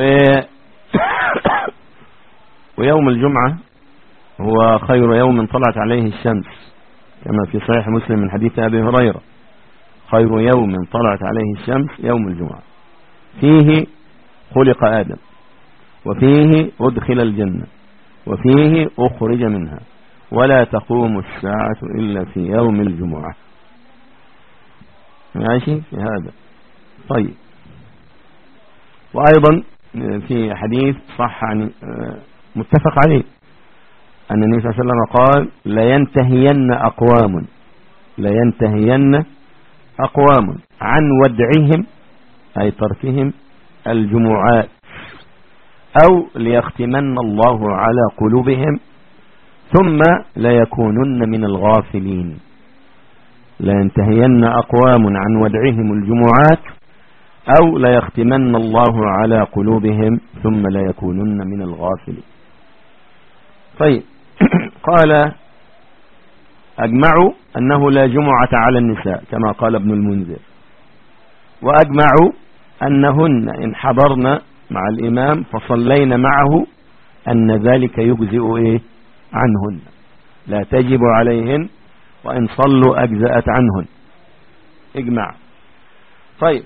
ويوم الجمعة هو خير يوم طلعت عليه الشمس كما في صحيح مسلم من حديث أبي هريرة خير يوم طلعت عليه الشمس يوم الجمعة فيه خلق آدم وفيه أدخل الجنة وفيه أخرج منها ولا تقوم الساعة إلا في يوم الجمعة ماشي في هذا طيب وأيضا في حديث صح عن متفق عليه أن النبي صلى الله عليه وسلم قال لينتهين أقوام لينتهين أقوام عن ودعهم أي تركهم الجمعات أو ليختمن الله على قلوبهم ثم ليكونن من الغافلين لينتهين أقوام عن ودعهم الجمعات أو ليختمن الله على قلوبهم ثم ليكونن من الغافلين طيب قال أجمعوا أنه لا جمعة على النساء كما قال ابن المنذر وأجمعوا أنهن إن حضرن مع الإمام فصلين معه أن ذلك يجزئ إيه عنهن لا تجب عليهن وإن صلوا أجزأت عنهن اجمع طيب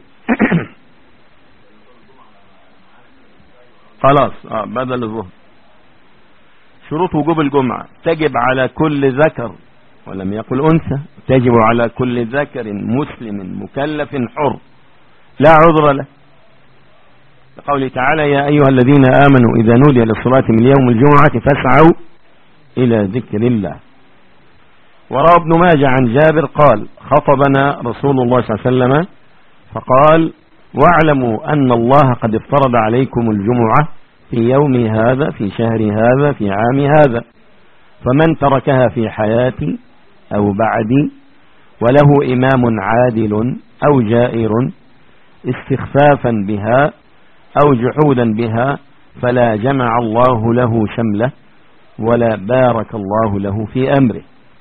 خلاص آه بدل الظهر شروط وجوب الجمعة تجب على كل ذكر ولم يقل أنثى تجب على كل ذكر مسلم مكلف حر لا عذر له لقوله تعالى يا أيها الذين آمنوا إذا نودي للصلاة من يوم الجمعة فاسعوا إلى ذكر الله وروى ابن ماجه عن جابر قال خطبنا رسول الله صلى الله عليه وسلم فقال واعلموا أن الله قد افترض عليكم الجمعة في يوم هذا في شهر هذا في عام هذا فمن تركها في حياتي أو بعدي وله إمام عادل أو جائر استخفافا بها أو جحودا بها فلا جمع الله له شمله ولا بارك الله له في أمره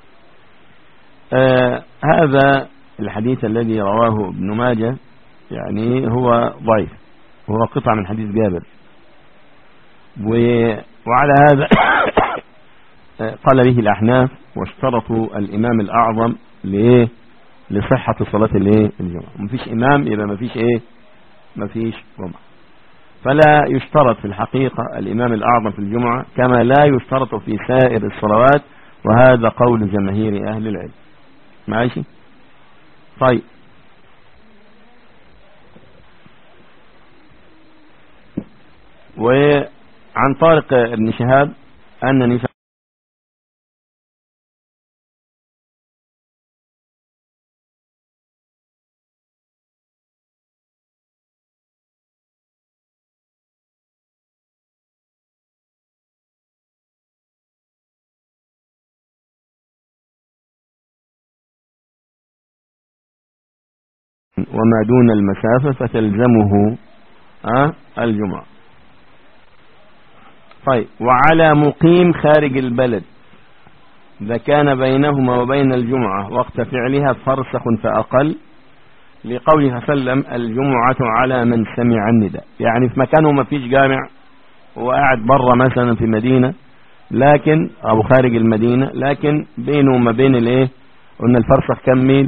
آه هذا الحديث الذي رواه ابن ماجه يعني هو ضعيف هو قطع من حديث جابر وعلى هذا قال به الأحناف واشترطوا الإمام الأعظم لإيه لصحة صلاة الايه الجمعة مفيش إمام يبقى مفيش إيه مفيش جمعة فلا يشترط في الحقيقة الإمام الأعظم في الجمعة كما لا يشترط في سائر الصلوات وهذا قول جماهير أهل العلم ماشي طيب وعن طارق بن شهاب أنني وما دون المسافة فتلزمه أه الجمعة طيب وعلى مقيم خارج البلد إذا كان بينهما وبين الجمعة وقت فعلها فرسخ فأقل لقوله صلى الله عليه وسلم الجمعة على من سمع النداء يعني في مكانه ما فيش جامع هو قاعد بره مثلا في مدينة لكن أو خارج المدينة لكن بينه وما بين الايه قلنا الفرسخ كم ميل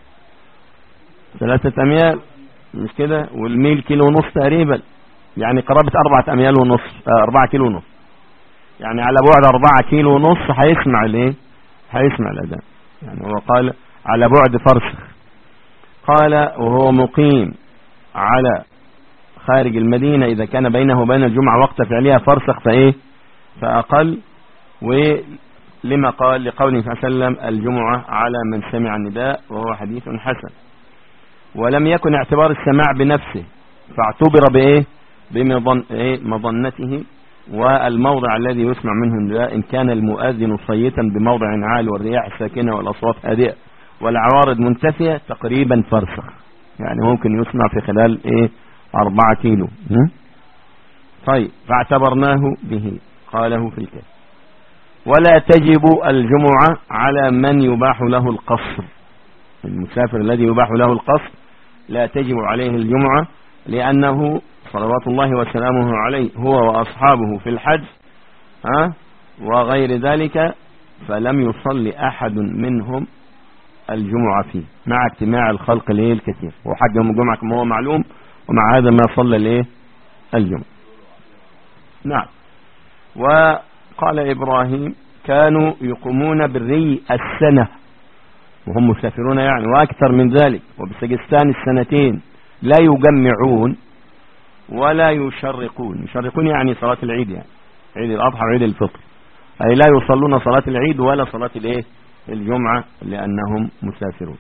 ثلاثة أميال مش كده والميل كيلو ونص تقريبا يعني قرابة أربعة أميال ونص آه أربعة كيلو ونص يعني على بعد أربعة كيلو ونص هيسمع الايه هيسمع الأذان يعني هو قال على بعد فرسخ قال وهو مقيم على خارج المدينة إذا كان بينه وبين الجمعة وقت فعلها فرسخ فإيه فأقل ولما قال لقوله صلى الله عليه وسلم الجمعة على من سمع النداء وهو حديث حسن ولم يكن اعتبار السماع بنفسه فاعتبر بإيه بمظنته والموضع الذي يسمع منه النداء إن كان المؤذن صيتا بموضع عال والرياح ساكنة والأصوات هادئة والعوارض منتفية تقريبا فرسخ يعني ممكن يسمع في خلال ايه أربعة كيلو طيب فاعتبرناه به قاله في الكتاب ولا تجب الجمعة على من يباح له القصر المسافر الذي يباح له القصر لا تجب عليه الجمعة لأنه صلوات الله وسلامه عليه هو وأصحابه في الحج ها وغير ذلك فلم يصلي أحد منهم الجمعة فيه مع اجتماع الخلق الايه الكثير وحج يوم الجمعة كما هو معلوم ومع هذا ما صلى الايه الجمعة نعم وقال إبراهيم كانوا يقومون بالري السنة وهم مسافرون يعني وأكثر من ذلك وبسجستان السنتين لا يجمعون ولا يشرقون يشرقون يعني صلاة العيد يعني عيد الأضحى وعيد الفطر أي لا يصلون صلاة العيد ولا صلاة الايه الجمعة لأنهم مسافرون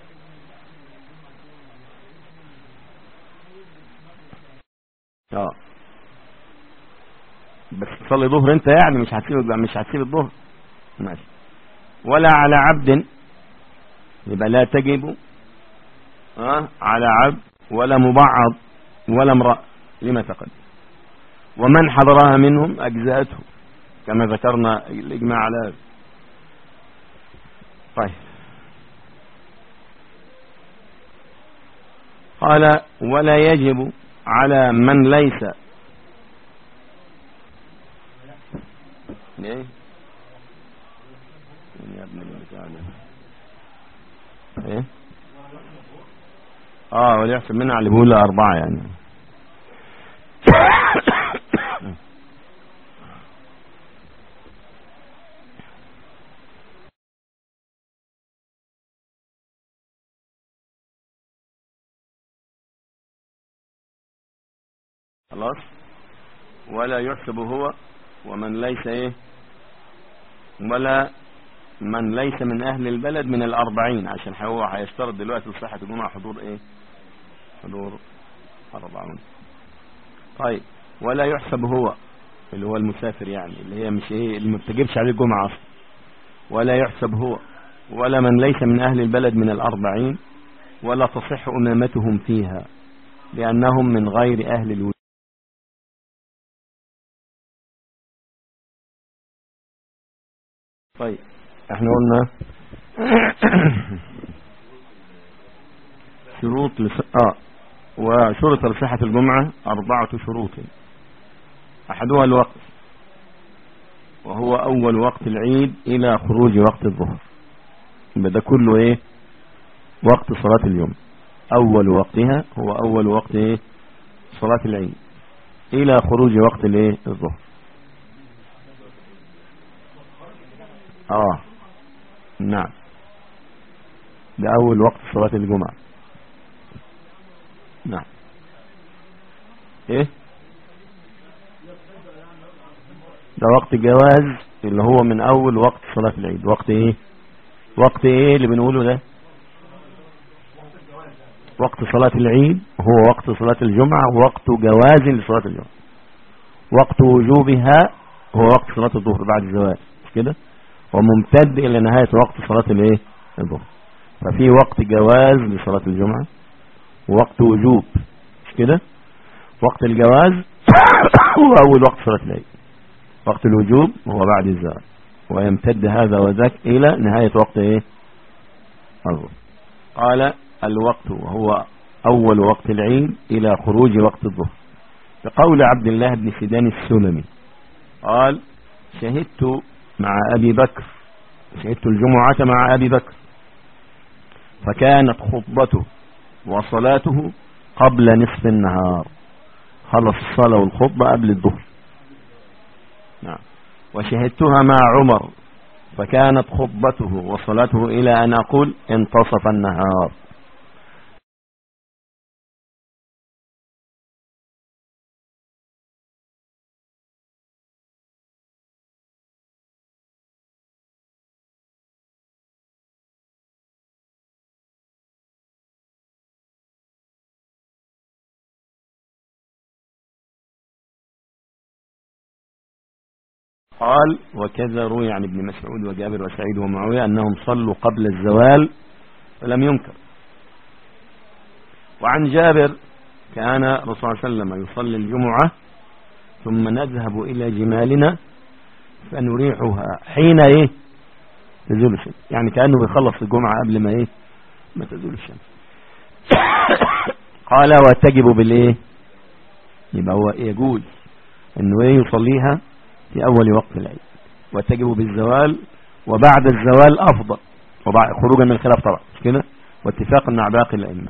اه بس تصلي ظهر انت يعني مش هتسيب مش هتسيب الظهر ماشي ولا على عبد يبقى لا تجب اه على عبد ولا مبعض ولا امرأة لما تقدم ومن حضرها منهم أجزاته كما ذكرنا الإجماع على طيب قال ولا يجب على من ليس ليه يا ابن ايه اه وليحسب منها اللي بيقول اربعة يعني خلاص ولا يحسب هو ومن ليس ايه ولا من ليس من اهل البلد من الاربعين عشان هو هيشترط دلوقتي لصحة الجمعة حضور ايه حضور اربعون طيب ولا يحسب هو اللي هو المسافر يعني اللي هي مش ايه اللي ما بتجيبش عليه الجمعة اصلا ولا يحسب هو ولا من ليس من اهل البلد من الاربعين ولا تصح امامتهم فيها لانهم من غير اهل الوجود طيب احنا قلنا شروط لس... اه وشروط لصحة الجمعة أربعة شروط أحدها الوقت وهو أول وقت العيد إلى خروج وقت الظهر ده كله إيه وقت صلاة اليوم أول وقتها هو أول وقت إيه صلاة العيد إلى خروج وقت الإيه الظهر اه نعم ده اول وقت صلاة الجمعة نعم ايه ده وقت جواز اللي هو من اول وقت صلاة العيد وقت ايه وقت ايه اللي بنقوله ده وقت صلاة العيد هو وقت صلاة الجمعة وقت جواز لصلاة الجمعة وقت وجوبها هو وقت صلاة الظهر بعد الزواج مش كده وممتد إلى نهاية وقت صلاة الايه الظهر ففي وقت جواز لصلاة الجمعة ووقت وجوب مش كده وقت الجواز هو أول وقت صلاة العيد وقت الوجوب هو بعد الزواج ويمتد هذا وذاك إلى نهاية وقت ايه الظهر قال الوقت وهو أول وقت العيد إلى خروج وقت الظهر بقول عبد الله بن سيدان السلمي قال شهدت مع أبي بكر شهدت الجمعة مع أبي بكر فكانت خطبته وصلاته قبل نصف النهار خلص الصلاة والخطبة قبل الظهر نعم وشهدتها مع عمر فكانت خطبته وصلاته إلى أن أقول انتصف النهار قال وكذا روي عن ابن مسعود وجابر وسعيد ومعاوية أنهم صلوا قبل الزوال فلم ينكر وعن جابر كان رسول الله صلى الله عليه وسلم يصلي الجمعة ثم نذهب إلى جمالنا فنريحها حين إيه تزول الشمس يعني كأنه بيخلص الجمعة قبل ما إيه ما تزول الشمس قال وتجب بالإيه يبقى هو يجوز انه ايه يصليها في أول وقت العيد وتجب بالزوال وبعد الزوال أفضل وبعد خروجا من الخلاف طبعا مش كده واتفاقا مع باقي الأئمة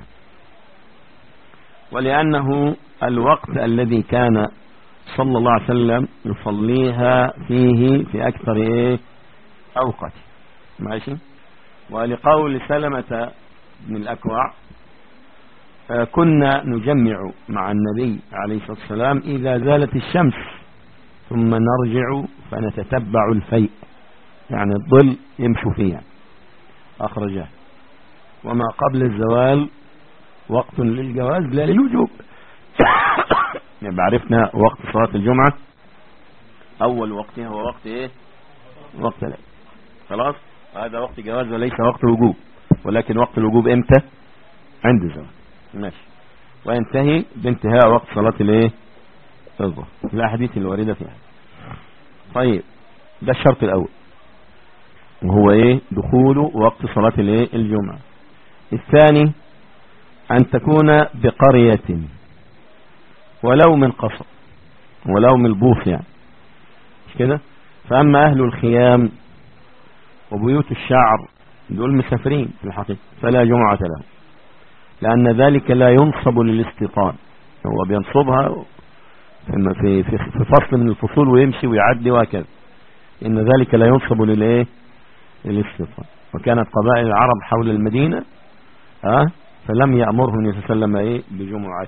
ولأنه الوقت الذي كان صلى الله عليه وسلم يصليها فيه في أكثر إيه أوقات ماشي ولقول سلمة بن الأكوع آه، كنا نجمع مع النبي عليه الصلاة والسلام إذا زالت الشمس ثم نرجع فنتتبع الفيء يعني الظل يمشوا فيها أخرجه وما قبل الزوال وقت للجواز لا للوجوب يبقى عرفنا وقت صلاة الجمعة أول وقتها هو وقت إيه وقت العيد خلاص هذا وقت جواز وليس وقت وجوب ولكن وقت الوجوب امتى عند الزوال ماشي وينتهي بانتهاء وقت صلاة الايه الظهر الاحاديث الواردة فيها طيب ده الشرط الاول وهو ايه دخول وقت صلاة الايه الجمعة الثاني ان تكون بقرية ولو من قصر ولو من البوف يعني مش كده فاما اهل الخيام وبيوت الشعر دول مسافرين في الحقيقة فلا جمعة لهم لأن ذلك لا ينصب للاستيطان هو بينصبها في, في, في فصل من الفصول ويمشي ويعدي وهكذا إن ذلك لا ينصب للإيه للاستيطان وكانت قبائل العرب حول المدينة ها فلم يأمره النبي صلى الله عليه وسلم إيه بجمعة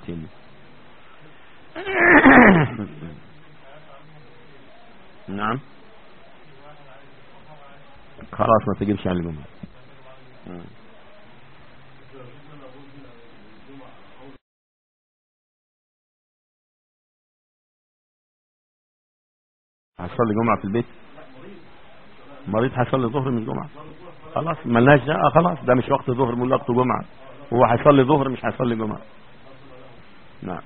نعم خلاص ما تجيبش على الجمعة هتصلي جمعة في البيت مريض هيصلي ظهر من الجمعة خلاص ملناش ده خلاص ده مش وقت ظهر من وقت جمعة هو هيصلي ظهر مش هيصلي جمعة نعم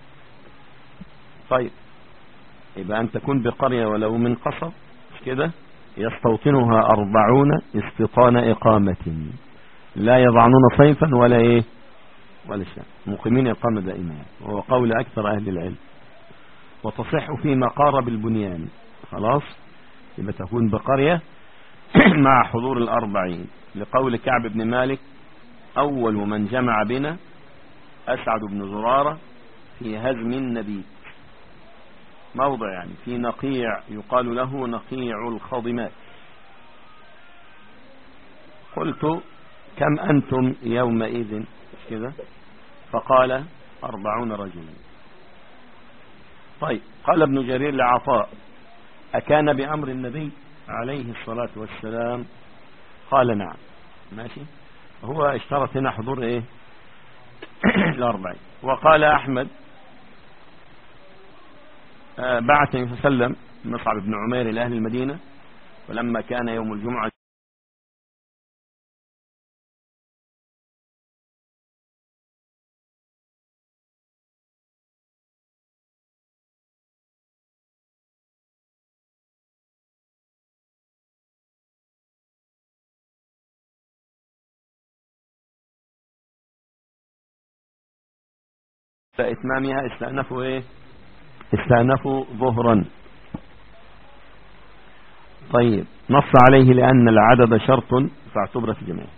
طيب يبقى أن تكون بقرية ولو من قصب مش كده يستوطنها أربعون استيطان إقامة لا يضعنون صيفا ولا إيه ولا شيء مقيمين إقامة دائمة وهو قول أكثر أهل العلم وتصح فيما قارب البنيان خلاص يبقى تكون بقرية مع حضور الأربعين لقول كعب بن مالك أول من جمع بنا أسعد بن زرارة في هزم النبي موضع يعني في نقيع يقال له نقيع الخضمات قلت كم أنتم يومئذ كذا فقال أربعون رجلا طيب قال ابن جرير لعطاء أكان بأمر النبي عليه الصلاة والسلام قال نعم ماشي هو اشترط هنا حضور ايه الأربعين وقال أحمد آه بعث النبي صلى الله عليه وسلم مصعب بن عمير إلى أهل المدينة ولما كان يوم الجمعة فإتمامها استأنفوا إيه استأنفوا ظهرا طيب نص عليه لأن العدد شرط فاعتبر في جميع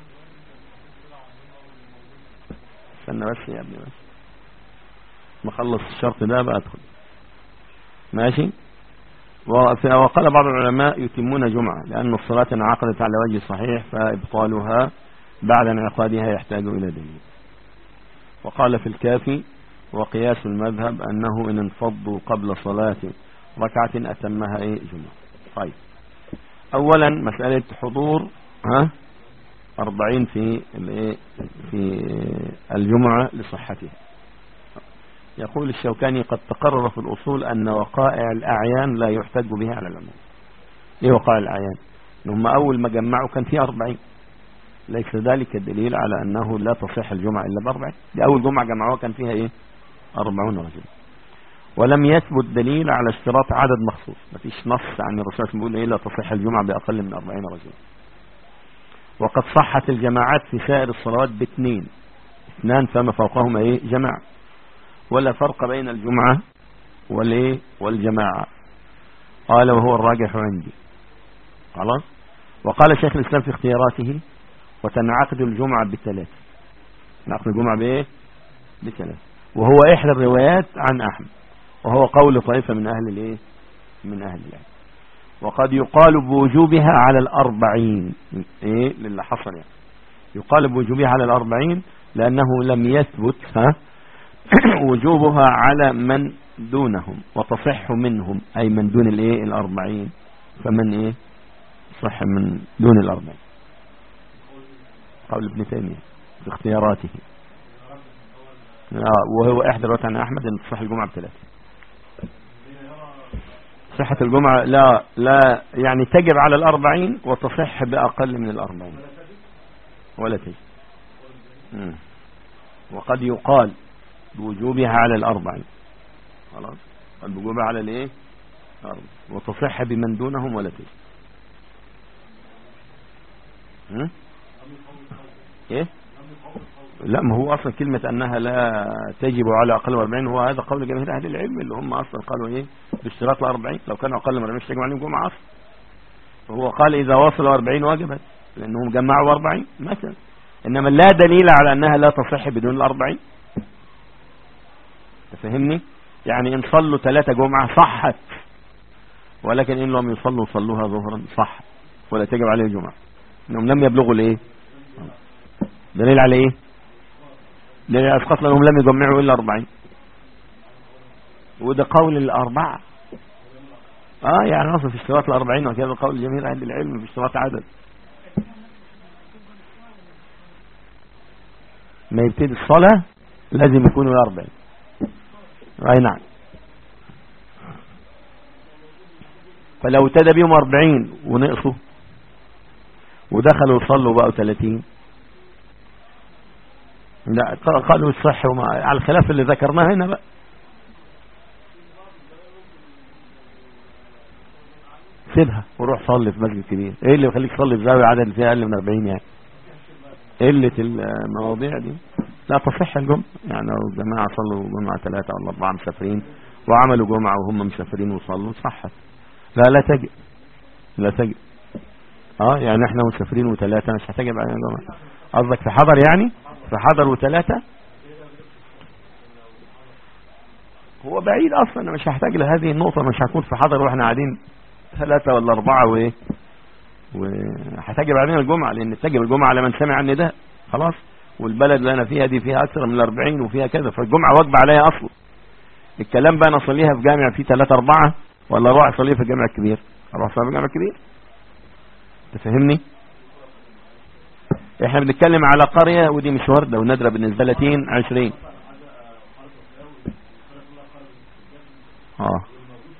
استنى بس يا ابني بس مخلص الشرط ده بقى ادخل ماشي وقال بعض العلماء يتمون جمعة لأن الصلاة انعقدت على وجه صحيح فإبطالها بعد انعقادها يحتاج إلى دليل وقال في الكافي وقياس المذهب أنه إن انفضوا قبل صلاة ركعة أتمها إيه جمعة طيب أولا مسألة حضور ها أربعين في في الجمعة لصحتها يقول الشوكاني قد تقرر في الأصول أن وقائع الأعيان لا يحتج بها على العموم إيه وقائع الأعيان هم أول ما جمعوا كان في أربعين ليس ذلك الدليل على أنه لا تصح الجمعة إلا بأربعين دي أول جمعة جمعوها كان فيها إيه أربعون رجل ولم يثبت دليل على اشتراط عدد مخصوص ما فيش نص عن الرسول صلى الله عليه وسلم بيقول إيه لا تصح الجمعة بأقل من أربعين رجل وقد صحت الجماعات في سائر الصلوات باثنين اثنان فما فوقهما ايه جماعة ولا فرق بين الجمعة والايه والجماعة قال وهو الراجح عندي خلاص وقال شيخ الإسلام في اختياراته وتنعقد الجمعة بثلاث نعقد الجمعة بايه بثلاث وهو إحدى الروايات عن أحمد وهو قول طائفة من أهل الايه من أهل العلم وقد يقال بوجوبها على الأربعين إيه للي حصل يعني يقال بوجوبها على الأربعين لأنه لم يثبت ها وجوبها على من دونهم وتصح منهم أي من دون الإيه الأربعين فمن إيه صح من دون الأربعين قول ابن تيمية في اختياراته آه، وهو إحدى روايات عن أحمد أن تصح الجمعة بثلاثة صحة الجمعة لا لا يعني تجب على الأربعين وتصح بأقل من الأربعين ولا تجب وقد يقال بوجوبها على الأربعين خلاص قد بوجوبها على الايه وتصح بمن دونهم ولا تجب ايه لا ما هو اصلا كلمة انها لا تجب على اقل من 40 هو هذا قول جماهير اهل العلم اللي هم اصلا قالوا ايه باشتراط ال 40 لو كانوا اقل من 40 مش تجمع عليهم جمعة اصلا وهو قال اذا وصلوا 40 وجبت لانهم جمعوا 40 مثلا انما لا دليل على انها لا تصح بدون ال 40 تفهمني يعني ان صلوا ثلاثة جمعة صحت ولكن ان لم يصلوا صلوها ظهرا صح ولا تجب عليه جمعة انهم لم يبلغوا الايه دليل على ايه لأن أسقط لهم لم يجمعوا إلا أربعين وده قول الأربعة آه يعني أصل في اشتراط الأربعين وكذا قول جميع أهل العلم في اشتراط عدد ما يبتدي الصلاة لازم يكونوا الأربعين أي نعم فلو ابتدى بيهم أربعين ونقصوا ودخلوا يصلوا بقوا ثلاثين لا قالوا الصح وما على الخلاف اللي ذكرناه هنا بقى سيبها وروح صلي في مسجد كبير ايه اللي يخليك تصلي في زاويه عدد فيها اقل من 40 يعني قله المواضيع دي لا تصح الجمعه يعني لو الجماعه صلوا جمعه ثلاثه ولا اربعه مسافرين وعملوا جمعه وهم مسافرين وصلوا صحت لا لا تجب لا تجب اه يعني احنا مسافرين وثلاثه مش هتجب علينا جمعه قصدك في حضر يعني فحضروا ثلاثة هو بعيد اصلا مش هحتاج لهذه النقطة مش هكون في حضر واحنا قاعدين ثلاثة ولا اربعة وايه وهتجب علينا الجمعة لان تجب الجمعة على من سمع عن ده خلاص والبلد اللي انا فيها دي فيها اكثر من الاربعين وفيها كذا فالجمعة واجبة عليها اصلا الكلام بقى نصليها في جامع فيه ثلاثة اربعة ولا اروح اصليها في الجامع الكبير اروح اصليها في الجامع الكبير تفهمني احنا بنتكلم على قرية ودي مش وردة ونادرة بالنسبة لتين عشرين اه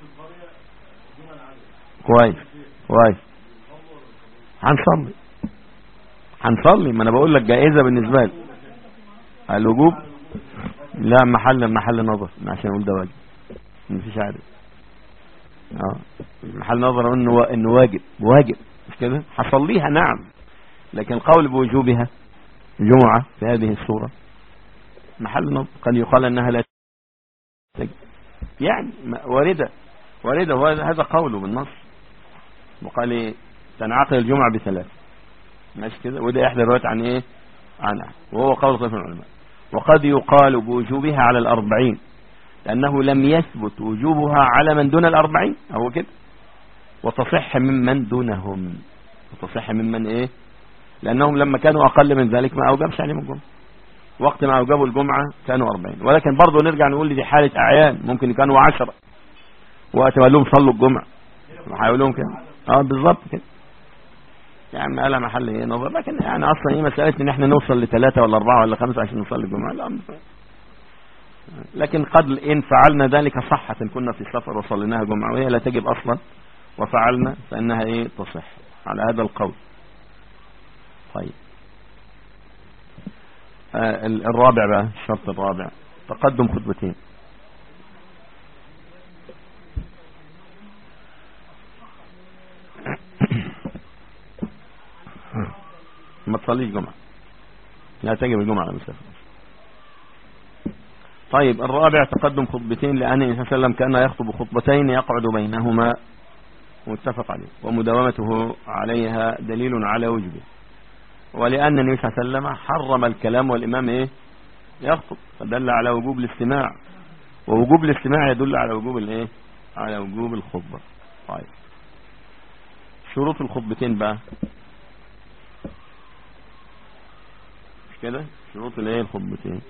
كويس كويس هنصلي هنصلي ما انا بقول لك جائزة بالنسبة لي الوجوب لا محل محل نظر عشان اقول ده واجب مفيش عادة اه محل نظر انه انه واجب واجب مش كده هصليها نعم لكن القول بوجوبها جمعة في هذه الصورة محل نظر قد يقال أنها لا تجب يعني واردة واردة وهذا قوله بالنص وقال إيه تنعقد الجمعة بثلاث ماشي كده وده إحدى الروايات عن إيه عن وهو قول طيف العلماء وقد يقال بوجوبها على الأربعين لأنه لم يثبت وجوبها على من دون الأربعين هو كده وتصح ممن دونهم وتصح ممن ايه لانهم لما كانوا اقل من ذلك ما اوجبش عليهم الجمعة وقت ما اوجبوا الجمعة كانوا 40 ولكن برضه نرجع نقول دي حالة اعيان ممكن كانوا 10 وقت ما لهم صلوا الجمعة هيقول لهم كده اه بالظبط كده يعني قالها محل ايه نظر لكن يعني اصلا ايه مسألة ان احنا نوصل لثلاثة ولا اربعة ولا خمسة عشان نصلي الجمعة لا لكن قد إن فعلنا ذلك صحة كنا في سفر وصليناها جمعة وهي لا تجب أصلا وفعلنا فإنها إيه تصح على هذا القول طيب آه الرابع بقى الشرط الرابع تقدم خطبتين ما تصليش جمعة لا تجب الجمعة على المسافر طيب الرابع تقدم خطبتين لأن النبي صلى الله عليه وسلم كان يخطب خطبتين يقعد بينهما متفق عليه ومداومته عليها دليل على وجبه ولأن النبي صلى الله عليه وسلم حرم الكلام والإمام إيه يخطب فدل على وجوب الاستماع ووجوب الاستماع يدل على وجوب الايه على وجوب الخطبة طيب شروط الخطبتين بقى مش كده شروط الايه الخطبتين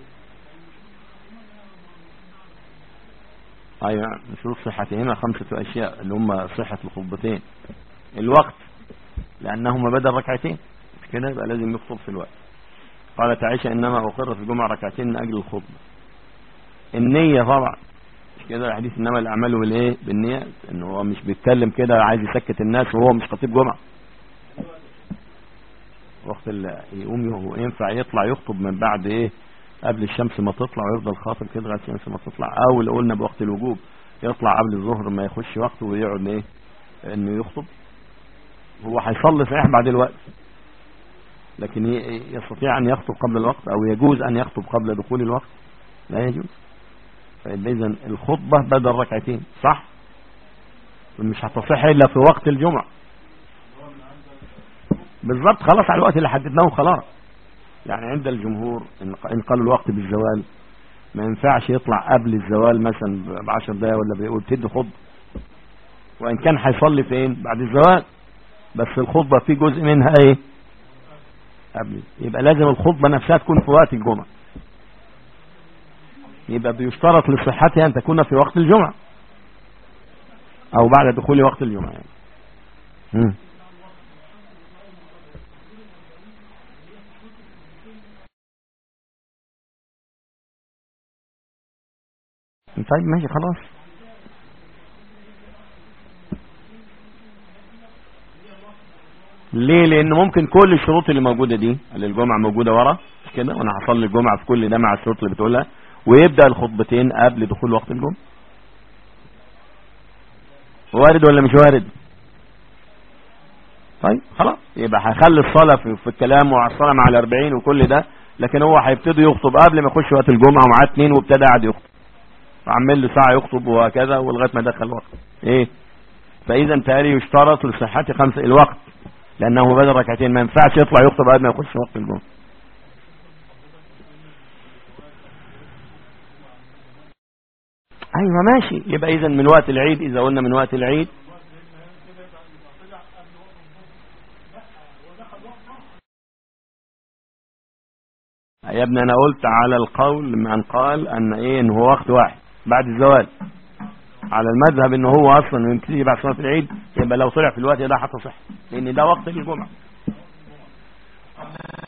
ايوه من شروط صحتهما خمسة اشياء اللي هم صحة الخطبتين الوقت لانهما بدل ركعتين مش كده يبقى لازم يخطب في الوقت قالت عائشة انما اقر في الجمعة ركعتين من اجل الخطبة النية طبعا مش كده الحديث انما الاعمال بالايه بالنية انه هو مش بيتكلم كده عايز يسكت الناس وهو مش خطيب جمعة وقت اللي يقوم ينفع يطلع يخطب من بعد ايه قبل الشمس ما تطلع ويفضل خاطب كده لغايه الشمس ما تطلع او اللي قلنا بوقت الوجوب يطلع قبل الظهر ما يخش وقته ويقعد ايه انه يخطب هو هيصلي صحيح بعد الوقت لكن يستطيع ان يخطب قبل الوقت او يجوز ان يخطب قبل دخول الوقت لا يجوز فاذا الخطبه بدل ركعتين صح مش هتصح الا في وقت الجمعه بالظبط خلاص على الوقت اللي حددناه خلاص يعني عند الجمهور ان قالوا الوقت بالزوال ما ينفعش يطلع قبل الزوال مثلا ب 10 دقايق ولا ويبتدي خطبه وان كان هيصلي فين بعد الزوال بس الخطبه في جزء منها ايه قبل يبقى لازم الخطبه نفسها تكون في وقت الجمعه يبقى بيشترط لصحتها ان تكون في وقت الجمعه او بعد دخول وقت الجمعه يعني. مم. طيب ماشي خلاص ليه لان ممكن كل الشروط اللي موجودة دي اللي الجمعة موجودة ورا مش كده وانا هصلي الجمعة في كل ده مع الشروط اللي بتقولها ويبدأ الخطبتين قبل دخول وقت الجمعة وارد ولا مش وارد طيب خلاص يبقى هيخلي الصلاة في, في الكلام وعلى الصلاة مع الاربعين وكل ده لكن هو هيبتدي يخطب قبل ما يخش وقت الجمعة ومعاه اتنين وابتدى قاعد يخطب عمل له ساعة يخطب وهكذا ولغاية ما دخل الوقت ايه فاذا تالي يشترط لصحة خمس الوقت لانه بدل ركعتين ما ينفعش يطلع يخطب قبل ما يخش وقت الجمعة ايوه ماشي يبقى اذا من وقت العيد اذا قلنا من وقت العيد يا ابني انا قلت على القول من قال ان ايه ان هو وقت واحد بعد الزوال على المذهب ان هو اصلا يبتدي بعد صلاه العيد يبقى لو طلع في الوقت ده هتصح لان ده وقت الجمعه